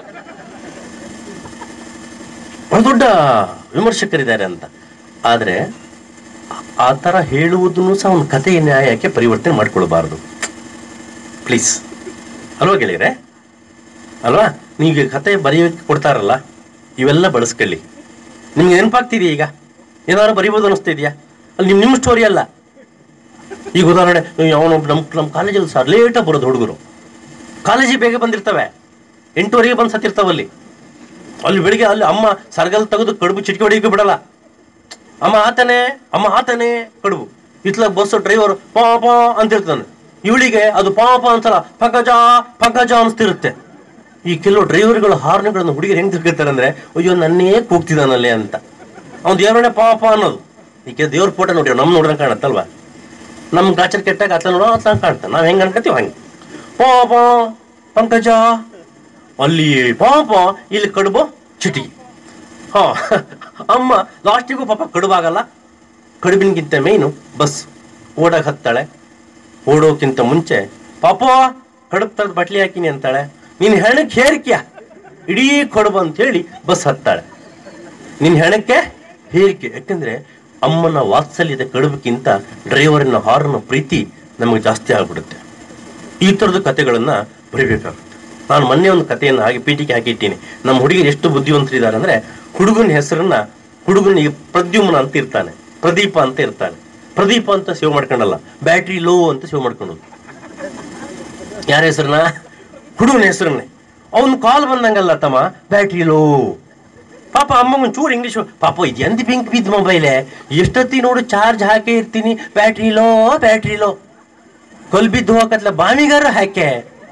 ಬಹಳ ದೊಡ್ಡ ವಿಮರ್ಶಕರಿದ್ದಾರೆ ಅಂತ ಆದ್ರೆ ಆ ತರ ಹೇಳುವುದನ್ನು ಸಹ ಒಂದು ಕಥೆಯ ನ್ಯಾಯಕ್ಕೆ ಪರಿವರ್ತನೆ ಮಾಡ್ಕೊಳ್ಬಾರದು ಪ್ಲೀಸ್ ಅಲ್ವಾ ಗೆಳೆಯರೆ ಅಲ್ವಾ ನೀವು ಕತೆ ಬರೆಯೋಕೆ ಕೊಡ್ತಾರಲ್ಲ ಇವೆಲ್ಲ ಬಳಸ್ಕೊಳ್ಳಿ ನಿಮ್ಗೆ ನೆನಪಾಗ್ತಿದೆಯಾ ಈಗ ಏನಾದ್ರು ಬರಿಬೋದು ಅನಿಸ್ತಾ ಇದೆಯಾ ಅಲ್ಲಿ ನಿಮ್ ನಿಮ್ಮ ಸ್ಟೋರಿ ಅಲ್ಲ ಈಗ ಉದಾಹರಣೆ ಅವನೊಬ್ಬ ನಮ್ಮ ನಮ್ಮ ಕಾಲೇಜಲ್ಲಿ ಸರ್ ಲೇಟಾಗಿ ಬರೋದು ಹುಡುಗರು ಕಾಲೇಜಿಗೆ ಬೇಗ ಬಂದಿರ್ತವೆ ಎಂಟುವರೆಗೆ ಬಂದು ಸತ್ತಿರ್ತಾವಲ್ಲಿ ಅಲ್ಲಿ ಬೆಳಿಗ್ಗೆ ಅಲ್ಲಿ ಅಮ್ಮ ಸರ್ಗಲ್ ತೆಗೆದು ಕಡುಬು ಚಿಟಿಕೆ ಹೊಡಿಯೋಕೆ ಬಿಡಲ್ಲ ಅಮ್ಮ ಆತನೇ ಅಮ್ಮ ಆತನೇ ಕಡುಬು ಇತ್ಲಾಗ ಬಸ್ ಡ್ರೈವರ್ ಪಾ ಪಾ ಅಂತ ಇರ್ತಾನೆ ಇವಳಿಗೆ ಅದು ಪಾ ಪಾ ಅನ್ಸಲ್ಲ ಪಂಕಜ ಪಂಕಜ ಅನಿಸ್ತಿರುತ್ತೆ ಈ ಕೆಲವು ಡ್ರೈವರ್ಗಳು ಹಾರ್ನ್ಗಳನ್ನು ಹುಡುಗಿರು ಹೆಂಗ್ ತಿರ್ಗಿರ್ತಾರೆ ಅಂದ್ರೆ ಅಯ್ಯೋ ನನ್ನೇ ಕೂಗ್ತಿದ್ದಾನಲ್ಲೇ ಅಂತ ಅವ್ನು ದೇವರನ್ನೇ ಪಾಪ ಅನ್ನೋದು ಈಗ ದೇವ್ರ ಫೋಟೋ ನೋಡಿ ನಮ್ ನೋಡ್ದಂಗೆ ಕಾಣತ್ತಲ್ವಾ ನಮ್ ಗಾಚರ್ ಕೆಟ್ಟಾಗ ಅತ್ಲ ನೋಡೋ ಅತ್ಲ ಕಾಣ್ತಾನೆ ನಾವ್ ಹೆಂಗ್ ಅನ್ಕೋತೀವಿ ಹಂಗೆ ಪಾಪ ಪಂಕಜ ಅಲ್ಲಿ ಪಾಪ ಇಲ್ಲಿ ಕಡುಬು ಚಿಟಿ ಹಾ ಅಮ್ಮ ಲಾಸ್ಟಿಗೂ ಪಾಪ ಕಡುಬಾಗಲ್ಲ ಕಡುಬಿನಗಿಂತ ಮೇಯ್ನು ಬಸ್ ಓಡಾಗ ಹತ್ತಾಳೆ ಓಡೋಕ್ಕಿಂತ ಮುಂಚೆ ಪಾಪ ಕಡುಬು ತರದ್ ಬಟ್ಲಿ ಹಾಕಿನಿ ಅಂತಾಳೆ ನೀನ್ ಹೆಣಕ್ಕೆ ಹೇರಿಕೆಯ ಇಡೀ ಕಡುಬು ಅಂತ ಹೇಳಿ ಬಸ್ ಹತ್ತಾಳೆ ನಿನ್ ಹೆಣಕ್ಕೆ ಹೇರಿಕೆ ಯಾಕಂದ್ರೆ ಅಮ್ಮನ ವಾತ್ಸಲ್ಯದ ಕಡುಬಕ್ಕಿಂತ ಡ್ರೈವರಿನ ಹಾರ್ನ ಪ್ರೀತಿ ನಮಗೆ ಜಾಸ್ತಿ ಆಗ್ಬಿಡುತ್ತೆ ಈ ಥರದ ಕಥೆಗಳನ್ನ ಬರಿಬೇಕಾಗುತ್ತೆ ನಾನು ಮೊನ್ನೆ ಒಂದು ಕಥೆಯನ್ನು ಹಾಗೆ ಪೀಠಿಗೆ ಹಾಕಿಟ್ಟಿನಿ ನಮ್ಮ ಹುಡುಗಿರು ಎಷ್ಟು ಬುದ್ಧಿವಂತರಿದ್ದಾರೆ ಅಂದ್ರೆ ಹುಡುಗನ ಹೆಸರನ್ನ ಹುಡುಗನಿಗೆ ಪ್ರದ್ಯುಮ್ನ ಅಂತ ಇರ್ತಾನೆ ಪ್ರದೀಪ ಅಂತ ಇರ್ತಾನೆ ಪ್ರದೀಪ ಅಂತ ಸೇವ್ ಮಾಡ್ಕೊಂಡಲ್ಲ ಬ್ಯಾಟ್ರಿ ಲೋ ಅಂತ ಸೇವ್ ಮಾಡ್ಕೊಂಡು ಯಾರ ಹೆಸರನ್ನ ಹುಡುಗನ ಹೆಸರನ್ನೇ ಅವನ್ ಕಾಲ್ ಬಂದಂಗಲ್ಲ ತಮ್ಮ ಬ್ಯಾಟ್ರಿ ಲೋ ಪಾಪ ಅಮ್ಮಂಗೆ ಚೂರು ಇಂಗ್ಲೀಷ್ ಪಾಪ ಇದು ಎಂತ ಬೆಂಕಿ ಬಿದ್ದ ಮೊಬೈಲೇ ಎಷ್ಟೊತ್ತಿ ನೋಡು ಚಾರ್ಜ್ ಹಾಕೇ ಇರ್ತೀನಿ ಬ್ಯಾಟ್ರಿ ಲೋ ಬ್ಯಾಟ್ರಿ ಲೋ ಕೊಲ್ ಬಿದ್ದು ಹೋಗತ್ಲ ಬಾವಿಗಾರ ಹಾಕೆ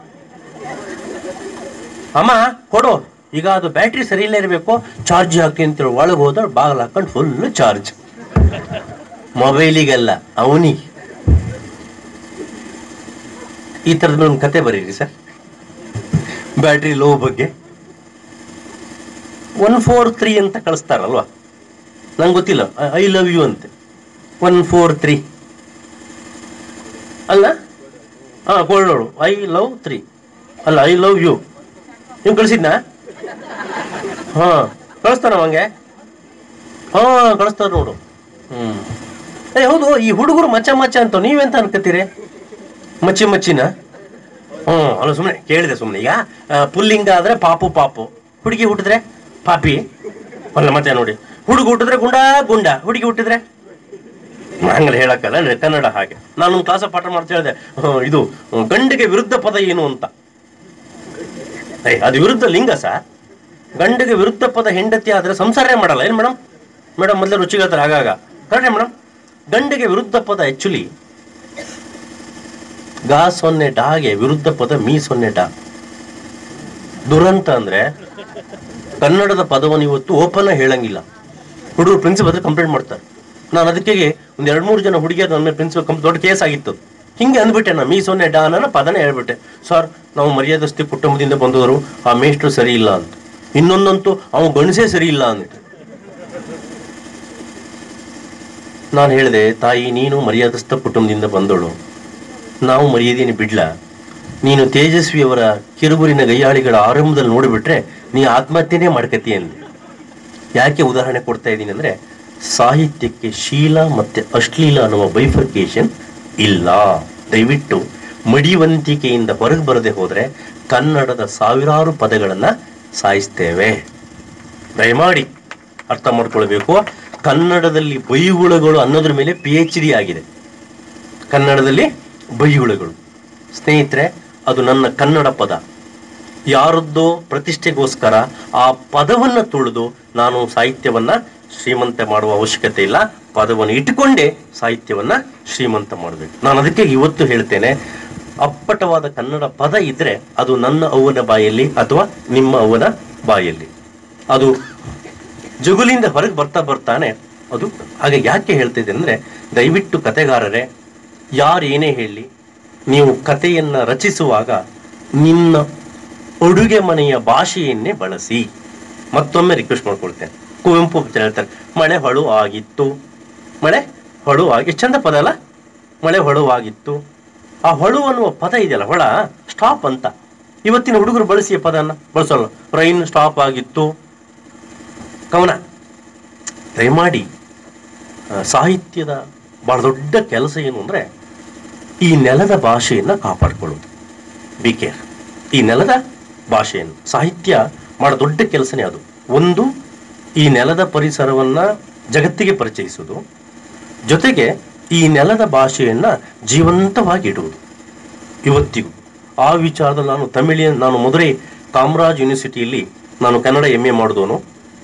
ಅಮ್ಮ ಕೊಡು ಈಗ ಅದು ಬ್ಯಾಟ್ರಿ ಸರಿ ಇಲ್ಲ ಇರಬೇಕು ಚಾರ್ಜ್ ಹಾಕಿ ಅಂತೇಳಿ ಒಳಗೆ ಹೋದ್ರೆ ಬಾಗಿಲು ಹಾಕೊಂಡು ಫುಲ್ ಚಾರ್ಜ್ ಮೊಬೈಲಿಗೆಲ್ಲ ಅವನಿಗೆ ಈ ಥರದ ಒಂದು ಕತೆ ಬರೀರಿ ಸರ್ ಬ್ಯಾಟ್ರಿ ಲೋ ಬಗ್ಗೆ ಒನ್ ಫೋರ್ ತ್ರೀ ಅಂತ ಕಳಿಸ್ತಾರಲ್ವಾ ನಂಗೆ ಗೊತ್ತಿಲ್ಲ ಐ ಲವ್ ಯು ಅಂತೆ ಒನ್ ಫೋರ್ ತ್ರೀ ಅಲ್ಲ ಹಾಂ ಕೋಲ್ಡ್ ನೋಡು ಐ ಲವ್ ತ್ರೀ ಅಲ್ಲ ಐ ಲವ್ ಯು ನೀವು ಕಳಿಸಿದ್ನಾ ಹಾಂ ಕಳಿಸ್ತಾನ ಅವಂಗೆ ಹಾಂ ಕಳಿಸ್ತಾರ ನೋಡು ಹ್ಞೂ ಏ ಹೌದು ಈ ಹುಡುಗರು ಮಚ್ಚ ಮಚ್ಚ ಅಂತ ನೀವೆಂತ ಅನ್ಕೋತೀರಿ ಮಚ್ಚಿ ಮಚ್ಚಿನ ಹ್ಞೂ ಅಲ್ಲ ಸುಮ್ಮನೆ ಕೇಳಿದೆ ಸುಮ್ಮನೆ ಈಗ ಆ, ಪುಲ್ಲಿಂಗ ಆದ್ರೆ ಪಾಪು ಪಾಪು ಹುಡುಗಿ ಹುಟ್ಟಿದ್ರೆ ಪಾಪಿ ಅಲ್ಲ ಮತ್ತೆ ನೋಡಿ ಹುಡುಗ ಹುಟ್ಟಿದ್ರೆ ಗುಂಡ ಗುಂಡ ಹುಡುಗಿ ಹುಟ್ಟಿದ್ರೆ ಹಂಗಲ್ಲ ಹೇಳಕ್ಕಲ್ಲ ಅಂದ್ರೆ ಕನ್ನಡ ಹಾಗೆ ನಾನು ಒಂದು ಕ್ಲಾಸ ಪಾಠ ಮಾಡ್ತಾ ಹೇಳಿದೆ ಹ್ಮ್, ಇದು ಹ್ಮ್, ಗಂಡಿಗೆ ವಿರುದ್ಧ ಪದ ಏನು ಅಂತ ಏಯ್ ಅದು ವಿರುದ್ಧ ಲಿಂಗ ಸರ್ ಗಂಡಿಗೆ ವಿರುದ್ಧ ಪದ ಹೆಂಡತಿ ಆದ್ರೆ ಸಂಸಾರನೇ ಮಾಡಲ್ಲ ಏನು ಮೇಡಮ್ ಮೇಡಮ್ ಮೊದಲೇ ರುಚಿಗಾತಾರೆ ಆಗಾಗ ಕರೆಕ್ಟ್ ಮೇಡಮ್ ಗಂಡಿಗೆ ವಿರುದ್ಧ ಪದ ಆಕ್ಚುಲಿ ಗಾ ಸೊನ್ನೆ ಡಾಗೆ ವಿರುದ್ಧ ಪದ ಮೀ ಸೊನ್ನೆ ಡಾ ದುರಂತ ಅಂದ್ರೆ ಕನ್ನಡದ ಪದವನ್ನು ಇವತ್ತು ಓಪನ್ ಹೇಳಂಗಿಲ್ಲ ಹುಡುಗರು ಪ್ರಿನ್ಸಿಪಲ್ ಹತ್ರ ಕಂಪ್ಲೇಂಟ್ ಮಾಡ್ತಾರೆ ನಾನು ಅದಕ್ಕೆ ಒಂದ್ ಎರಡ್ ಮೂರು ಜನ ಹುಡುಗಿಯರು ನನ್ನ ಪ್ರಿನ್ಸಿಪಲ್ ಕಂಪ್ ದೊಡ್ಡ ಕೇಸ್ ಆಗಿತ್ತು ಹಿಂಗೆ ಅಂದ್ಬಿಟ್ಟೆ ನಾನು ಮೀ ಸೊನ್ನೆ ಡಾ ಅನ್ನೋ ಪದನೇ ಹೇಳ್ಬಿಟ್ಟೆ ಸರ್ ನಾವು ಮರ್ಯಾದಸ್ತಿ ಕುಟುಂಬದಿಂದ ಬಂದವರು ಆ ಮೇಷ್ಟ್ರು ಸರಿ ಇಲ್ಲ ಅಂತ ಇನ್ನೊಂದಂತೂ ಅವನು ಗಣಸೇ ಸರಿ ಇಲ್ಲ ಅಂತ ನಾನು ಹೇಳಿದೆ ತಾಯಿ ನೀನು ಮರ್ಯಾದಸ್ಥ ಕುಟುಂಬದಿಂದ ಬಂದಳು ನಾವು ಮರ್ಯಾದೆಯನ್ನು ಬಿಡ್ಲ ನೀನು ತೇಜಸ್ವಿಯವರ ಕಿರುಬುರಿನ ಗೈಯಾಳಿಗಳ ಆರಂಭದಲ್ಲಿ ನೋಡಿಬಿಟ್ರೆ ನೀ ಆತ್ಮಹತ್ಯೆನೇ ಮಾಡ್ಕತಿ ಅಂದೆ ಯಾಕೆ ಉದಾಹರಣೆ ಕೊಡ್ತಾ ಇದ್ದೀನಿ ಅಂದ್ರೆ ಸಾಹಿತ್ಯಕ್ಕೆ ಶೀಲ ಮತ್ತೆ ಅಶ್ಲೀಲ ಅನ್ನುವ ಬೈಫರ್ಕೇಶನ್ ಇಲ್ಲ ದಯವಿಟ್ಟು ಮಡಿವಂತಿಕೆಯಿಂದ ಹೊರಗೆ ಬರದೆ ಹೋದ್ರೆ ಕನ್ನಡದ ಸಾವಿರಾರು ಪದಗಳನ್ನ ಸಾಯಿಸ್ತೇವೆ ದಯಮಾಡಿ ಅರ್ಥ ಮಾಡ್ಕೊಳ್ಬೇಕು ಕನ್ನಡದಲ್ಲಿ ಬೈಗುಳಗಳು ಅನ್ನೋದ್ರ ಮೇಲೆ ಪಿ ಎಚ್ ಡಿ ಆಗಿದೆ ಕನ್ನಡದಲ್ಲಿ ಬೈಗುಳಗಳು ಸ್ನೇಹಿತರೆ ಅದು ನನ್ನ ಕನ್ನಡ ಪದ ಯಾರದ್ದೋ ಪ್ರತಿಷ್ಠೆಗೋಸ್ಕರ ಆ ಪದವನ್ನ ತುಳಿದು ನಾನು ಸಾಹಿತ್ಯವನ್ನ ಶ್ರೀಮಂತ ಮಾಡುವ ಅವಶ್ಯಕತೆ ಇಲ್ಲ ಪದವನ್ನು ಇಟ್ಟುಕೊಂಡೇ ಸಾಹಿತ್ಯವನ್ನ ಶ್ರೀಮಂತ ಮಾಡಬೇಕು ನಾನು ಅದಕ್ಕೆ ಇವತ್ತು ಹೇಳ್ತೇನೆ ಅಪ್ಪಟವಾದ ಕನ್ನಡ ಪದ ಇದ್ರೆ ಅದು ನನ್ನ ಅವ್ವನ ಬಾಯಲ್ಲಿ ಅಥವಾ ನಿಮ್ಮ ಅವ್ವನ ಬಾಯಲ್ಲಿ ಅದು ಜಗುಲಿಂದ ಹೊರಗೆ ಬರ್ತಾ ಬರ್ತಾನೆ ಅದು ಹಾಗೆ ಯಾಕೆ ಹೇಳ್ತಿದ್ದೆ ಅಂದ್ರೆ ದಯವಿಟ್ಟು ಕತೆಗಾರರೇ ಯಾರು ಏನೇ ಹೇಳಿ ನೀವು ಕಥೆಯನ್ನ ರಚಿಸುವಾಗ ನಿನ್ನ ಅಡುಗೆ ಮನೆಯ ಭಾಷೆಯನ್ನೇ ಬಳಸಿ ಮತ್ತೊಮ್ಮೆ ರಿಕ್ವೆಸ್ಟ್ ಮಾಡ್ಕೊಳ್ತೇನೆ ಕುವೆಂಪು ಹೇಳ್ತಾರೆ ಮಳೆ ಹೊಳು ಆಗಿತ್ತು ಮಳೆ ಹೊಳು ಆಗಿ ಎಷ್ಟ್ ಚಂದ ಪದ ಅಲ್ಲ ಮಳೆ ಹೊಳು ಆಗಿತ್ತು ಆ ಹೊಳು ಅನ್ನುವ ಪದ ಇದೆಯಲ್ಲ ಹೊಳ ಸ್ಟಾಪ್ ಅಂತ ಇವತ್ತಿನ ಹುಡುಗರು ಬಳಸಿ ಪದನ ಬಳಸೋಲ್ಲ ರೈನ್ ಸ್ಟಾಪ್ ಆಗಿತ್ತು ಕವನ ದಯಮಾಡಿ ಆ, ಸಾಹಿತ್ಯದ ಬಹಳ ದೊಡ್ಡ ಕೆಲಸ ಏನು ಅಂದ್ರೆ ಈ ನೆಲದ ಭಾಷೆಯನ್ನ ಕಾಪಾಡ್ಕೊಳ್ಳೋದು ಬಿ ಕೇರ್ ಈ ನೆಲದ ಭಾಷೆಯನ್ನು ಸಾಹಿತ್ಯ ಮಾಡೋ ದೊಡ್ಡ ಕೆಲಸನೇ ಅದು ಒಂದು ಈ ನೆಲದ ಪರಿಸರವನ್ನ ಜಗತ್ತಿಗೆ ಪರಿಚಯಿಸುವುದು ಜೊತೆಗೆ ಈ ನೆಲದ ಭಾಷೆಯನ್ನ ಜೀವಂತವಾಗಿ ಇಡುವುದು ಇವತ್ತಿಗೂ ಆ ವಿಚಾರದಲ್ಲಿ ನಾನು ತಮಿಳಿಯನ್ ನಾನು ಮಧುರೈ ಕಾಮರಾಜ್ ಯೂನಿವರ್ಸಿಟಿಯಲ್ಲಿ ನಾನು ಕನ್ನಡ ಎಂ ಎ ಮಾಡಿದವನು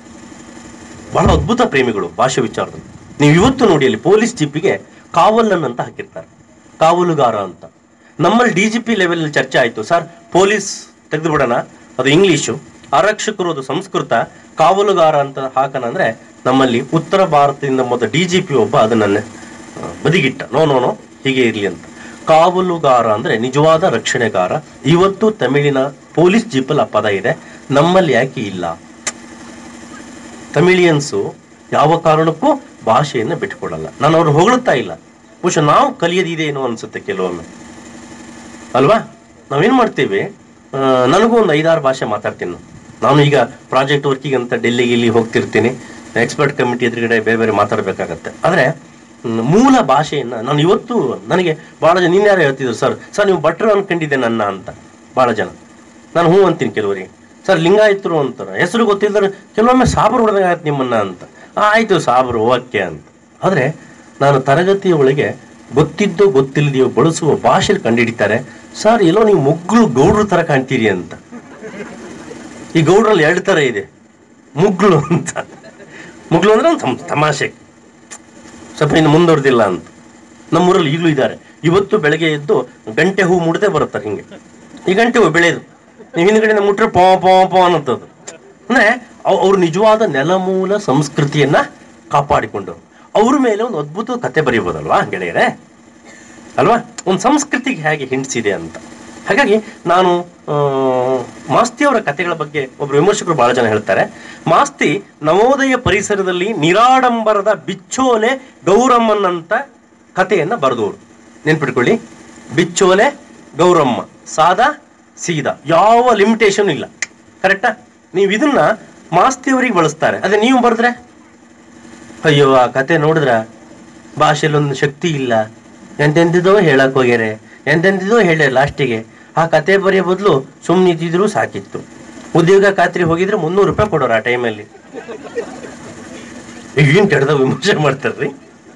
ಬಹಳ ಅದ್ಭುತ ಪ್ರೇಮಿಗಳು ಭಾಷೆ ವಿಚಾರದಲ್ಲಿ ನೀವು ಇವತ್ತು ನೋಡಿ ಅಲ್ಲಿ ಪೊಲೀಸ್ ಜೀಪಿಗೆ ಕಾವಲನ್ ಅಂತ ಹಾಕಿರ್ತಾರೆ ಕಾವಲುಗಾರ ಅಂತ ನಮ್ಮಲ್ಲಿ ಡಿ ಜಿ ಪಿ ಲೆವೆಲ್ ಚರ್ಚೆ ಆಯ್ತು ಸರ್ ಪೊಲೀಸ್ ತೆಗೆದು ಬಿಡೋಣ ಅದು ಇಂಗ್ಲಿಷು ಆರಕ್ಷಕರು ಅದು ಸಂಸ್ಕೃತ ಕಾವಲುಗಾರ ಅಂತ ಹಾಕನ ಅಂದ್ರೆ ನಮ್ಮಲ್ಲಿ ಉತ್ತರ ಭಾರತದಿಂದ ಮೊದಲ ಡಿ ಜಿ ಪಿ ಒಬ್ಬ ಅದನ್ನ ಆ, ಬದಿಗಿಟ್ಟ ನೋ ನೋ ನೋ ಹೀಗೆ ಇರ್ಲಿ ಅಂತ ಕಾವಲುಗಾರ ಅಂದ್ರೆ ನಿಜವಾದ ರಕ್ಷಣೆಗಾರ ಇವತ್ತು ತಮಿಳಿನ ಪೊಲೀಸ್ ಜೀಪಲ್ಲಿ ಆ ಪದ ಇದೆ ನಮ್ಮಲ್ಲಿ ಯಾಕೆ ಇಲ್ಲ ತಮಿಳಿಯನ್ಸು ಯಾವ ಕಾರಣಕ್ಕೂ ಭಾಷೆಯನ್ನು ಬಿಟ್ಕೊಡಲ್ಲ ನಾನು ಅವ್ರು ಹೊಗಳುತ್ತಾ ಇಲ್ಲ ಬಹುಶಃ ನಾವು ಕಲಿಯೋದಿದೇನೋ ಅನ್ಸುತ್ತೆ ಕೆಲವೊಮ್ಮೆ ಅಲ್ವಾ ನಾವೇನ್ ಮಾಡ್ತೀವಿ ಆ, ನನಗೂ ಒಂದು ಐದಾರು ಭಾಷೆ ಮಾತಾಡ್ತೀನಿ ನಾನು. ನಾನು ಈಗ ಪ್ರಾಜೆಕ್ಟ್ ವರ್ಕಿಗೆ ಅಂತ ಡೆಲ್ಲಿಗೆ ಇಲ್ಲಿ ಹೋಗ್ತಿರ್ತೀನಿ ಎಕ್ಸ್ಪರ್ಟ್ ಕಮಿಟಿ ಎದುರುಗಡೆ ಬೇರೆ ಬೇರೆ ಮಾತಾಡಬೇಕಾಗತ್ತೆ ಆದರೆ ಮ್, ಮೂಲ ಭಾಷೆಯನ್ನ ನಾನು ಇವತ್ತು ನನಗೆ ಭಾಳ ಜನ ನಿನ್ಯಾರು ಹೇಳ್ತಿದ್ರು ಸರ್ ಸರ್ ನೀವು ಭಟ್ರು ಅನ್ಕೊಂಡಿದ್ದೆ ನನ್ನ ಅಂತ ಭಾಳ ಜನ ನಾನು ಹ್ಞೂ ಅಂತೀನಿ ಕೆಲವರಿಗೆ ಸರ್ ಲಿಂಗಾಯತರು ಅಂತಾರೆ ಹೆಸರು ಗೊತ್ತಿಲ್ಲದ್ರೆ ಕೆಲವೊಮ್ಮೆ ಸಾಬರು ಹೊಡೆದಾಗತ್ತೆ ನಿಮ್ಮನ್ನ ಅಂತ ಆ, ಆಯ್ತು ಸಾಬರು ಓಕೆ ಅಂತ ಆದರೆ ನಾನು ತರಗತಿಯ ಒಳಗೆ ಗೊತ್ತಿದ್ದೋ ಗೊತ್ತಿಲ್ಲದೆಯೋ ಬಳಸುವ ಭಾಷೆಯಲ್ಲಿ ಕಂಡುಹಿಡಿತಾರೆ ಸರ್ ಎಲ್ಲೋ ನೀವು ಮೊಗ್ಳು ಗೌಡ್ರ ತರ ಕಾಣ್ತೀರಿ ಅಂತ ಈ ಗೌಡ್ರಲ್ಲಿ ಎರಡು ತರ ಇದೆ ಮುಗ್ಳು ಅಂತ ಮುಗ್ಳು ಅಂದ್ರೆ ಒಂದು ತಮ್- ತಮಾಷೆ ಸ್ವಲ್ಪ ಇನ್ನು ಮುಂದುವರೆದಿಲ್ಲ ಅಂತ ನಮ್ಮೂರಲ್ಲಿ ಈಗಲೂ ಇದ್ದಾರೆ ಇವತ್ತು ಬೆಳಗ್ಗೆ ಎದ್ದು ಗಂಟೆ ಹೂ ಮುಡದೆ ಬರುತ್ತಾರೆ ಹಿಂಗೆ ಈ ಗಂಟೆ ಹೂ ಬೆಳೆಯೋದು ನೀವು ಹಿಂದ್ಗಡೆ ಮುಟ್ರೆ ಪೋ ಪೋ ಪೋ ಅನ್ನೋದು ಅಂದ್ರೆ ಅವ್- ಅವ್ರು ನಿಜವಾದ ನೆಲಮೂಲ ಸಂಸ್ಕೃತಿಯನ್ನ ಕಾಪಾಡಿಕೊಂಡರು ಅವ್ರ ಮೇಲೆ ಒಂದು ಅದ್ಭುತ ಕತೆ ಬರೀಬೋದಲ್ವಾ ಗೆಳೆಯರೇ ಅಲ್ವಾ ಒಂದು ಸಂಸ್ಕೃತಿಗೆ ಹೇಗೆ ಹಿಂಡ್ಸಿದೆ ಅಂತ ಹಾಗಾಗಿ ನಾನು ಆ, ಮಾಸ್ತಿ ಅವರ ಕಥೆಗಳ ಬಗ್ಗೆ ಒಬ್ರು ವಿಮರ್ಶಕರು ಬಹಳ ಜನ ಹೇಳ್ತಾರೆ ಮಾಸ್ತಿ ನವೋದಯ ಪರಿಸರದಲ್ಲಿ ನಿರಾಡಂಬರದ ಬಿಚ್ಚೋಲೆ ಗೌರಮ್ಮನಂತ ಕಥೆಯನ್ನ ಬರೆದವರು ನೆನ್ಪಿಟ್ಕೊಳ್ಳಿ ಬಿಚ್ಚೋಲೆ ಗೌರಮ್ಮ ಸಾದಾ ಸೀದಾ ಯಾವ ಲಿಮಿಟೇಷನ್ ಇಲ್ಲ ಕರೆಕ್ಟಾ ನೀವು ಇದನ್ನ ಮಾಸ್ತಿಯವರಿಗೆ ಬಳಸ್ತಾರೆ ಅದೇ ನೀವು ಬರೆದ್ರೆ ಅಯ್ಯೋ ಆ ಕತೆ ನೋಡಿದ್ರ ಭಾಷೆಲೊಂದು ಶಕ್ತಿ ಇಲ್ಲ ಎಂತೆಂತಿದೋ ಹೇಳಕ್ ಹೋಗ್ಯಾರೆ ಎಂತೆಂತಿದೋ ಹೇಳ ಲಾಸ್ಟಿಗೆ ಆ ಕತೆ ಬರೆಯೋ ಬದಲು ಸುಮ್ಮನೆ ಇದ್ದಿದ್ರು ಸಾಕಿತ್ತು ಉದ್ಯೋಗ ಖಾತ್ರಿ ಹೋಗಿದ್ರೆ ಮುನ್ನೂರು ರೂಪಾಯಿ ಕೊಡೋರು ಆ ಟೈಮಲ್ಲಿ ಈಗಿನ ಕೆಡ್ದ ವಿಮರ್ಶೆ ಮಾಡ್ತಾರ್ರಿ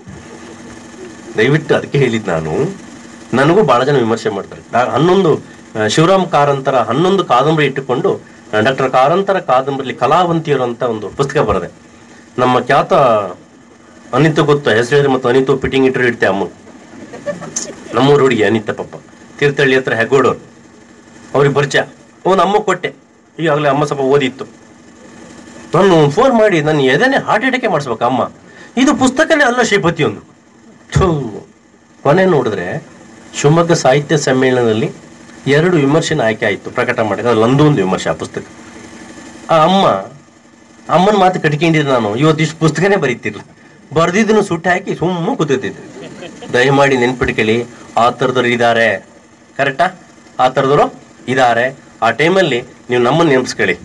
ದಯವಿಟ್ಟು ಅದಕ್ಕೆ ಹೇಳಿದ್ ನಾನು ನನಗೂ ಬಹಳ ಜನ ವಿಮರ್ಶೆ ಮಾಡ್ತಾರೆ ನಾ ಹನ್ನೊಂದು ಆ, ಶಿವರಾಮ್ ಕಾರಂತರ ಹನ್ನೊಂದು ಕಾದಂಬರಿ ಇಟ್ಟುಕೊಂಡು ಡಾಕ್ಟರ್ ಕಾರಂತರ ಕಾದಂಬರಿ ಕಲಾವಂತಿಯರು ಅಂತ ಒಂದು ಪುಸ್ತಕ ಬರದೆ ನಮ್ಮ ಖ್ಯಾತ ಅನಿತ ಗೊತ್ತ ಹೆಸರು ಹೇಳಿದ್ರೆ ಮತ್ತು ಅನಿತು ಪಿಟಿಂಗ್ ಇಟ್ಟರು ಇಡ್ತೆ ಅಮ್ಮ ನಮ್ಮೂರು ಹುಡುಗಿ ಅನಿತ ಪಪ್ಪ ತೀರ್ಥಹಳ್ಳಿ ಹತ್ರ ಹೆಗ್ಗೋಡೋರು ಅವ್ರಿಗೆ ಪರಿಚಯ ಒಂದು ಅಮ್ಮ ಕೊಟ್ಟೆ ಈಗಾಗಲೇ ಅಮ್ಮ ಸ್ವಲ್ಪ ಓದಿತ್ತು ನಾನು ಫೋನ್ ಮಾಡಿ ನನ್ನ ಎದೆನೆ ಹಾರ್ಟ್ ಅಟ್ಯಾಕೆ ಮಾಡಿಸ್ಬೇಕು ಅಮ್ಮ ಇದು ಪುಸ್ತಕನೇ ಅಲ್ಲ ಶ್ರೀಪತಿ ಒಂದು ಥೂ. ಕೊನೆ ನೋಡಿದ್ರೆ ಶಿವಮೊಗ್ಗ ಸಾಹಿತ್ಯ ಸಮ್ಮೇಳನದಲ್ಲಿ ಎರಡು ವಿಮರ್ಶೆನ ಆಯ್ಕೆ ಆಯಿತು ಪ್ರಕಟ ಮಾಡಿದ ಅದ್ರಲ್ಲಿ ನಂದು ಒಂದು ವಿಮರ್ಶೆ ಆ ಪುಸ್ತಕ ಆ ಅಮ್ಮ ಅಮ್ಮನ ಮಾತು ಕಟ್ಕೊಂಡಿದ್ದೆ ನಾನು ಇವತ್ತು ಇಷ್ಟು ಪುಸ್ತಕನೇ ಬರೀತಿರ್ಲಿಲ್ಲ ಬರ್ದಿದ್ದನ್ನು ಸುಟ್ಟು ಹಾಕಿ ಸುಮ್ಮನೆ ಕೂತಿದ್ದೆ ದಯಮಾಡಿ ನೆನ್ಪಿಟ್ಕೊಳ್ಳಿ ಆ ಥರದವ್ರು ಇದ್ದಾರೆ ಕರೆಕ್ಟಾ ಆ ಥರದವರು ಇದ್ದಾರೆ ಆ ಟೈಮಲ್ಲಿ ನೀವು ನಮ್ಮನ್ನು ನೆನಪಿಸ್ಕೊಳ್ಳಿ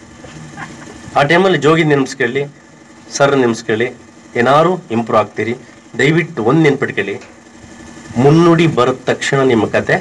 ಆ ಟೈಮಲ್ಲಿ ಜೋಗಿ ನೆನಪಿಸ್ಕೊಳ್ಳಿ ಸರ್ ನೆನಪಿಸ್ಕೊಳ್ಳಿ ಏನಾರು ಇಂಪ್ರೂವ್ ಆಗ್ತೀರಿ ದಯವಿಟ್ಟು ಒಂದು ನೆನ್ಪಿಟ್ಕೊಳ್ಳಿ ಮುನ್ನುಡಿ ಬರದ ತಕ್ಷಣ ನಿಮ್ಮ ಕತೆ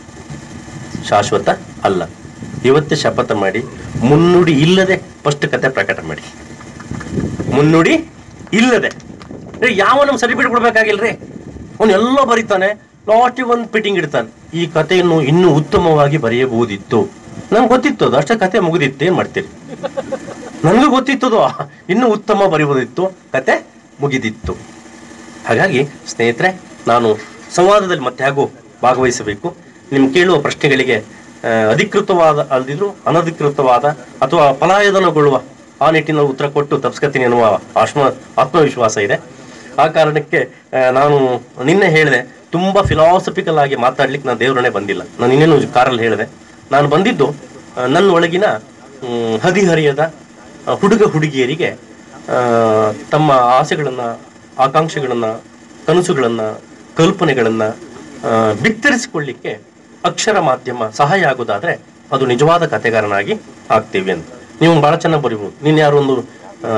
ಶಾಶ್ವತ ಅಲ್ಲ ಇವತ್ತೇ ಶಪಥ ಮಾಡಿ ಮುನ್ನುಡಿ ಇಲ್ಲದೆ ಫಸ್ಟ್ ಕತೆ ಪ್ರಕಟ ಮಾಡಿ ಮುನ್ನುಡಿ ಇಲ್ಲದೆ ಏ, ಯಾವ ನಮ್ಮ ಸರ್ಟಿಫಿಕೇಟ್ ಕೊಡ್ಬೇಕಾಗಿಲ್ರಿ ಅವ್ನು ಎಲ್ಲ ಬರೀತಾನೆ ಲಾಸ್ಟಿಗೆ ಒಂದು ಪಿಟಿಂಗ್ ಇಡ್ತಾನೆ ಈ ಕಥೆಯನ್ನು ಇನ್ನೂ ಉತ್ತಮವಾಗಿ ಬರೆಯಬಹುದಿತ್ತು ನಂಗೆ ಗೊತ್ತಿತ್ತು ಅದು ಅಷ್ಟೇ ಕತೆ ಮುಗಿದಿತ್ತು ಏನ್ ಮಾಡ್ತೀರಿ ನನಗೂ ಗೊತ್ತಿತ್ತದು ಇನ್ನೂ ಉತ್ತಮ ಬರೆಯುವುದಿತ್ತು ಕತೆ ಮುಗಿದಿತ್ತು ಹಾಗಾಗಿ ಸ್ನೇಹಿತರೆ ನಾನು ಸಂವಾದದಲ್ಲಿ ಮತ್ತೆ ಹೇಗೂ ಭಾಗವಹಿಸಬೇಕು ನಿಮ್ ಕೇಳುವ ಪ್ರಶ್ನೆಗಳಿಗೆ ಆ, ಅಧಿಕೃತವಾದ ಅಲ್ದಿದ್ರು ಅನಧಿಕೃತವಾದ ಅಥವಾ ಪಲಾಯದನಗೊಳ್ಳುವ ಆ ನಿಟ್ಟಿನಲ್ಲಿ ಉತ್ತರ ಕೊಟ್ಟು ತಪ್ಸ್ಕತೀನಿ ಎನ್ನುವ ಆಶ್ಮ ಆತ್ಮವಿಶ್ವಾಸ ಇದೆ ಆ ಕಾರಣಕ್ಕೆ ಆ, ನಾನು ನಿನ್ನೆ ಹೇಳಿದೆ ತುಂಬಾ ಫಿಲಾಸಫಿಕಲ್ ಆಗಿ ಮಾತಾಡ್ಲಿಕ್ಕೆ ನಾನು ದೇವರನ್ನೇ ಬಂದಿಲ್ಲ ನಾನು ಇನ್ನೇನು ಕಾರಲ್ಲಿ ಹೇಳಿದೆ ನಾನು ಬಂದಿದ್ದು ಆ, ನನ್ನ ಒಳಗಿನ ಮ್, ಹದಿಹರಿಯದ ಆ, ಹುಡುಗ ಹುಡುಗಿಯರಿಗೆ ಆ, ತಮ್ಮ ಆಸೆಗಳನ್ನ ಆಕಾಂಕ್ಷೆಗಳನ್ನ ಕನಸುಗಳನ್ನ ಕಲ್ಪನೆಗಳನ್ನ ಆ, ಬಿತ್ತರಿಸಿಕೊಳ್ಳಿಕ್ಕೆ ಅಕ್ಷರ ಮಾಧ್ಯಮ ಸಹಾಯ ಆಗೋದಾದ್ರೆ ಅದು ನಿಜವಾದ ಕಥೆಗಾರನಾಗಿ ಆಗ್ತೀವಿ ಅಂತ ನೀವು ಬಹಳ ಚೆನ್ನಾಗಿ ಬರೀಬಹುದು ನೀನು ಯಾರು ಒಂದು ಆ,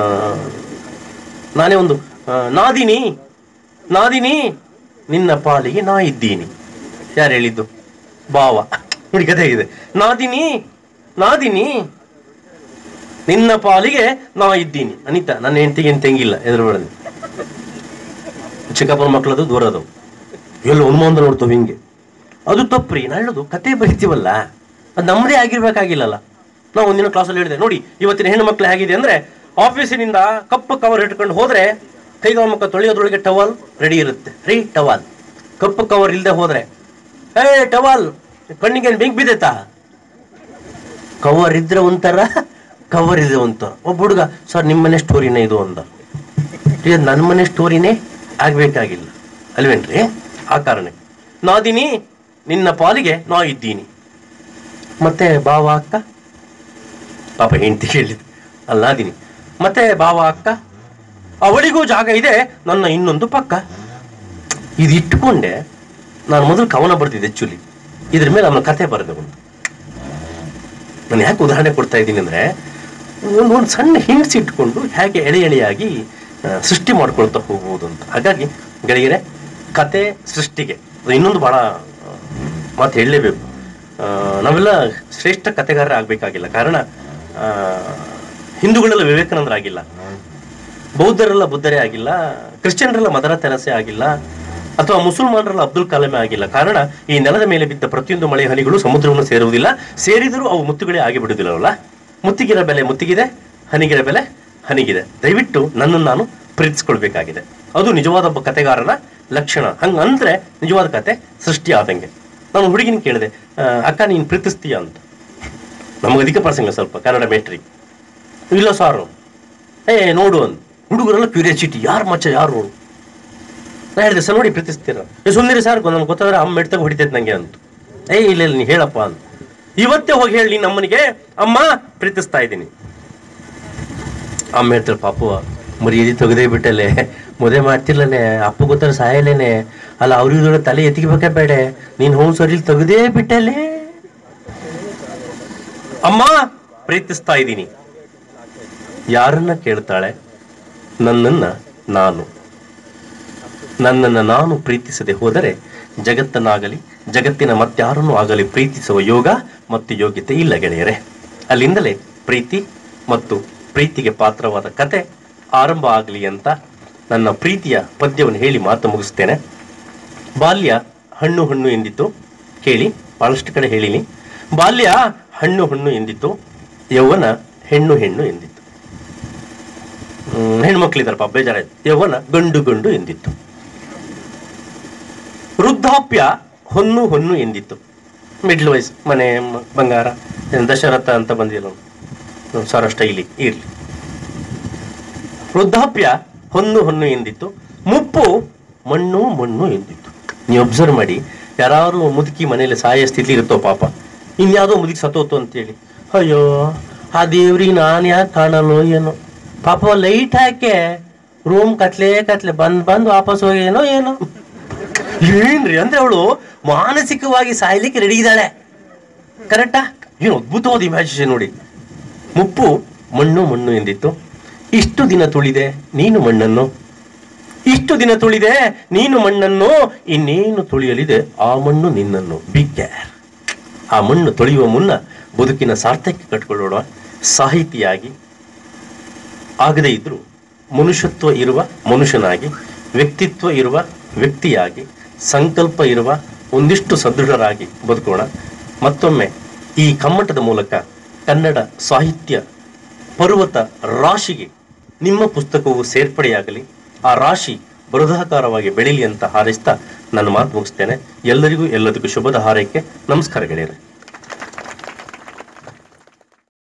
ನಾನೇ ಒಂದು ಆ, ನಾದಿನಿ ನಾದಿನಿ ನಿನ್ನ ಪಾಲಿಗೆ ನಾ ಇದ್ದೀನಿ ಯಾರು ಹೇಳಿದ್ದು ಭಾವ ನೋಡಿ ಕಥೆ ಇದೆ ನಾದಿನಿ ನಾದಿನಿ ನಿನ್ನ ಪಾಲಿಗೆ ನಾ ಇದ್ದೀನಿ ಅನಿತಾ ನನ್ನ ಹೆಂಡತಿಗೆ ಏನು ತೆಂಗಿಲ್ಲ ಎದುರು ಬಿಡೋದು ಚಿಕ್ಕಪ್ಪನ ಮಕ್ಕಳದು ದೂರದು ಎಲ್ಲ ಅನುಮಾನ ನೋಡ್ತವೆ ಹಿಂಗೆ ಅದು ತಪ್ಪ್ರಿ ನಾ ಹೇಳೋದು ಕತೆ ಬರಿತೀವಲ್ಲ ಅದು ನಮ್ಮದೇ ಆಗಿರ್ಬೇಕಾಗಿಲ್ಲಲ್ಲ ನಾವು ಒಂದಿನ ಕ್ಲಾಸಲ್ಲಿ ಹೇಳಿದೆ ನೋಡಿ ಇವತ್ತಿನ ಹೆಣ್ಣು ಮಕ್ಳು ಹೇಗಿದೆ ಅಂದ್ರೆ ಆಫೀಸಿನಿಂದ ಕಪ್ಪು ಕವರ್ ಇಟ್ಕೊಂಡು ಹೋದ್ರೆ ಕೈಗಾಲ ಮುಖ ತೊಳೆಯೋದ್ರೊಳಗೆ ಟವಲ್ ರೆಡಿ ಇರುತ್ತೆ ರೀ ಟವಲ್ ಕಪ್ಪು ಕವರ್ ಇಲ್ಲದೆ ಹೋದ್ರೆ ಏ ಟವಲ್ ಕಣ್ಣಿಗೆ ಬೆಂಕಿ ಬಿದ್ದೈತಾ ಕವರ್ ಇದ್ರೆ ಒಂಥರ ಕವರ್ ಇದೆ ಒಂಥರ ಒಬ್ಬ ಹುಡುಗ ಸರ್ ನಿಮ್ಮ ಮನೆ ಸ್ಟೋರಿನೇ ಇದು ಅಂದ ಇದು ನನ್ನ ಮನೆ ಸ್ಟೋರಿನೇ ಆಗ್ಬೇಕಾಗಿಲ್ಲ ಅಲ್ವೇನ್ರಿ ಆ ಕಾರಣಕ್ಕೆ ನಾದಿನಿ ನಿನ್ನ ಪಾಲಿಗೆ ನಾ ಇದ್ದೀನಿ ಮತ್ತೆ ಬಾವ ಅಕ್ಕ ಪಾಪ ಹೆಂಡತಿ ಹೇಳಿದ್ ಅಲ್ಲಿ ನಾದಿನಿ ಮತ್ತೆ ಬಾವ ಅಕ್ಕ ಅವಳಿಗೂ ಜಾಗ ಇದೆ ನನ್ನ ಇನ್ನೊಂದು ಪಕ್ಕ ಇದು ಇಟ್ಕೊಂಡೆ ನಾನು ಮೊದಲು ಕವನ ಬರ್ತಿದ್ದೆ ಆಕ್ಚುಲಿ ಇದ್ರ ಮೇಲೆ ಅವನ ಕತೆ ಬರೆದೆ ಒಂದು ನಾನು ಯಾಕೆ ಉದಾಹರಣೆ ಕೊಡ್ತಾ ಇದ್ದೀನಿ ಅಂದ್ರೆ ಒಂದು ಒಂದು ಸಣ್ಣ ಹಿಂಡ್ಸ್ ಇಟ್ಕೊಂಡು ಹೇಗೆ ಎಳೆ ಎಳೆಯಾಗಿ ಆ, ಸೃಷ್ಟಿ ಮಾಡ್ಕೊಳ್ತಾ ಹೋಗ್ಬೋದು ಅಂತ ಹಾಗಾಗಿ ಗೆಳೆಯರೆ ಕತೆ ಸೃಷ್ಟಿಗೆ ಅದು ಇನ್ನೊಂದು ಬಹಳ ಆ, ಮಾತು ಹೇಳಲೇಬೇಕು ಆ, ನಾವೆಲ್ಲ ಶ್ರೇಷ್ಠ ಕತೆಗಾರರ ಆಗ್ಬೇಕಾಗಿಲ್ಲ ಕಾರಣ ಆ, ಹಿಂದೂಗಳೆಲ್ಲ ವಿವೇಕಾನಂದರಾಗಿಲ್ಲ ಬೌದ್ಧರೆಲ್ಲ ಬುದ್ಧರೇ ಆಗಿಲ್ಲ ಕ್ರಿಶ್ಚಿಯನ್ರೆಲ್ಲ ಮದರ ತೆರಸೆ ಆಗಿಲ್ಲ ಅಥವಾ ಮುಸಲ್ಮಾನರೆಲ್ಲ ಅಬ್ದುಲ್ ಕಲಾಮೆ ಆಗಿಲ್ಲ ಕಾರಣ ಈ ನೆಲದ ಮೇಲೆ ಬಿದ್ದ ಪ್ರತಿಯೊಂದು ಮಳೆ ಹನಿಗಳು ಸಮುದ್ರವನ್ನು ಸೇರುವುದಿಲ್ಲ ಸೇರಿದರೂ ಅವು ಮುತ್ತುಗಳೇ ಆಗಿ ಬಿಡುವುದಿಲ್ಲವಲ್ಲ ಮುತ್ತಿಗಿರ ಬೆಲೆ ಮುತ್ತಿಗಿದೆ ಹನಿಗಿರ ಬೆಲೆ ಹನಿಗಿದೆ ದಯವಿಟ್ಟು ನನ್ನನ್ನು ನಾನು ಪ್ರೀತಿಸ್ಕೊಳ್ಬೇಕಾಗಿದೆ ಅದು ನಿಜವಾದ ಒಬ್ಬ ಕತೆಗಾರನ ಲಕ್ಷಣ ಹಂಗ ಅಂದ್ರೆ ನಿಜವಾದ ಕತೆ ಸೃಷ್ಟಿ ಆದಂಗೆ ನಾನು ಹುಡುಗಿನ ಕೇಳಿದೆ ಆ, ಅಕ್ಕ ನೀನು ಪ್ರೀತಿಸ್ತೀಯ ಅಂತ ನಮಗೆ ಅಧಿಕ ಪ್ರಸಂಗ ಸ್ವಲ್ಪ ಕನ್ನಡ ಮೇಟ್ರಿ ಇಲ್ಲ ಸಾರು ಏ ನೋಡು ಅಂದ್ ಹುಡುಗರೆಲ್ಲ ಕ್ಯೂರಿಯಾಸಿಟಿ ಯಾರು ಮಚ್ಚ ಯಾರು ನೋಡು ನಾ ಹೇಳಿದೆ ಸರ್ ನೋಡಿ ಪ್ರೀತಿಸ್ತೀರ ಏ ಸುಂದಿರಿ ಸರ್ ನಮ್ಗೆ ಗೊತ್ತಾದ್ರೆ ಅಮ್ಮ ಮೆಡ್ತಾಗ ಹೊಡಿತೈತೆ ನಂಗೆ ಅಂತ ಏ ಇಲ್ಲ ಇಲ್ಲ ನೀ ಹೇಳಪ್ಪ ಅಂತ ಇವತ್ತೇ ಹೋಗಿ ಹೇಳಿ ನಿನ್ನ ಅಮ್ಮನಿಗೆ ಅಮ್ಮ ಪ್ರೀತಿಸ್ತಾ ಇದ್ದೀನಿ ಅಮ್ಮ ಹೇಳ್ತಾರೆ ಪಾಪು ಮರ್ಯಾದೆ ತೆಗೆದೇ ಬಿಟ್ಟಲೆ ಮದುವೆ ಮಾಡ್ತಿರ್ಲನೆ ಅಪ್ಪ ಗೊತ್ತಾರೆ ಸಾಯಲೇನೆ ಅಲ್ಲ ಅವ್ರಿಗೆ ತಲೆ ಎತ್ತಿಗೆ ಬೇಡ ನೀನ್ ಹೋಮ್ ಸರಿ ತೆಗೆದೇ ಬಿಟ್ಟಲೆ ಅಮ್ಮ ಪ್ರೀತಿಸ್ತಾ ಇದ್ದೀನಿ ಯಾರನ್ನ ಕೇಳ್ತಾಳೆ ನನ್ನನ್ನ ನಾನು ನನ್ನನ್ನ ನಾನು ಪ್ರೀತಿಸದೆ ಹೋದರೆ ಜಗತ್ತನ್ನಾಗಲಿ ಜಗತ್ತಿನ ಮತ್ಯಾರನ್ನೂ ಆಗಲಿ ಪ್ರೀತಿಸುವ ಯೋಗ ಮತ್ತು ಯೋಗ್ಯತೆ ಇಲ್ಲ ಗೆಳೆಯರೆ ಅಲ್ಲಿಂದಲೇ ಪ್ರೀತಿ ಮತ್ತು ಪ್ರೀತಿಗೆ ಪಾತ್ರವಾದ ಕತೆ ಆರಂಭ ಆಗಲಿ ಅಂತ ನನ್ನ ಪ್ರೀತಿಯ ಪದ್ಯವನ್ನು ಹೇಳಿ ಮಾತು ಮುಗಿಸ್ತೇನೆ ಬಾಲ್ಯ ಹಣ್ಣು ಹಣ್ಣು ಎಂದಿತ್ತು ಕೇಳಿ ಬಹಳಷ್ಟು ಕಡೆ ಹೇಳಿನಿ ಬಾಲ್ಯ ಹಣ್ಣು ಹಣ್ಣು ಎಂದಿತ್ತು ಯೌವನ ಹೆಣ್ಣು ಹೆಣ್ಣು ಎಂದಿತ್ತು ಹ್ಮ್, ಹೆಣ್ಮಕ್ಳಿದಾರೆ ಪಾಪ ಬೇಜಾರಾಯ್ತು ಯೌವನ ಗಂಡು ಗಂಡು ಎಂದಿತ್ತು ವೃದ್ಧಾಪ್ಯ ಹೊನ್ನು ಹೊನ್ನು ಎಂದಿತ್ತು ಮಿಡ್ಲ್ ವಯಸ್ ಮನೆ ಮ- ಬಂಗಾರ ಏನ್ ದಶರಥ ಅಂತ ಬಂದಿಲ್ಲ ಸರ ಸ್ಟೈಲಿ ಇರ್ಲಿ ವೃದ್ಧಾಪ್ಯ ಹೊನ್ನು ಹೊನ್ನು ಎಂದಿತ್ತು ಮುಪ್ಪು ಮಣ್ಣು ಮಣ್ಣು ಎಂದಿತ್ತು ನೀವು ಅಬ್ಸರ್ವ್ ಮಾಡಿ ಯಾರು ಮುದುಕಿ ಮನೇಲಿ ಸಾಯೋ ಸ್ಥಿತಿ ಇರುತ್ತೋ ಪಾಪ ಇನ್ಯಾವುದೋ ಮುದುಕಿ ಸತ್ತೋತು ಅಂತೇಳಿ ಅಯ್ಯೋ ಆ ದೇವ್ರಿಗೆ ನಾನು ಯಾಕೆ ಕಾಣಲ್ಲೋ ಏನೋ ಪಾಪ ಲೈಟ್ ಹಾಕೆ ರೂಮ್ ಕತ್ಲೆ ಕತ್ಲೆ ಬಂದ್ ಬಂದ್ ವಾಪಸ್ ಹೋಗೇನೋ ಏನೋ ಏನ್ರಿ ಅಂದ್ರೆ ಅವಳು ಮಾನಸಿಕವಾಗಿ ಸಾಯ್ಲಿಕ್ಕೆ ರೆಡಿ ಇದ್ದಾಳೆ ಕರೆಕ್ಟಾ ಏನು ಅದ್ಭುತವಾದ ಇಮ್ಯಾಜಿನೇಷನ್ ನೋಡಿ ಮುಪ್ಪು ಮಣ್ಣು ಮಣ್ಣು ಎಂದಿತ್ತು ಇಷ್ಟು ದಿನ ತುಳಿದೆ ನೀನು ಮಣ್ಣನ್ನು ಇಷ್ಟು ದಿನ ತುಳಿದೆ ನೀನು ಮಣ್ಣನ್ನು ಇನ್ನೇನು ತುಳಿಯಲಿದೆ ಆ ಮಣ್ಣು ನಿನ್ನನ್ನು ಬಿಗ್ ಕೇರ್ ಆ ಮಣ್ಣು ತೊಳೆಯುವ ಮುನ್ನ ಬದುಕಿನ ಸಾರ್ಥಕ್ಯ ಕಟ್ಕೊಳ್ಳೋಣ ಸಾಹಿತಿಯಾಗಿ ಆಗದೇ ಇದ್ರೂ ಮನುಷ್ಯತ್ವ ಇರುವ ಮನುಷ್ಯನಾಗಿ ವ್ಯಕ್ತಿತ್ವ ಇರುವ ವ್ಯಕ್ತಿಯಾಗಿ ಸಂಕಲ್ಪ ಇರುವ ಒಂದಿಷ್ಟು ಸದೃಢರಾಗಿ ಬದುಕೋಣ ಮತ್ತೊಮ್ಮೆ ಈ ಕಮ್ಮಟದ ಮೂಲಕ ಕನ್ನಡ ಸಾಹಿತ್ಯ ಪರ್ವತ ರಾಶಿಗೆ ನಿಮ್ಮ ಪುಸ್ತಕವು ಸೇರ್ಪಡೆಯಾಗಲಿ ಆ ರಾಶಿ ಬೃಹದಾಕಾರವಾಗಿ ಬೆಳೀಲಿ ಅಂತ ಹಾರೈಸ್ತಾ ನನ್ನ ಮಾತು ಮುಗಿಸ್ತೇನೆ ಎಲ್ಲರಿಗೂ ಎಲ್ಲದಕ್ಕೂ ಶುಭದ ಹಾರೈಕೆ ನಮಸ್ಕಾರ ಗೆಳೆಯರೆ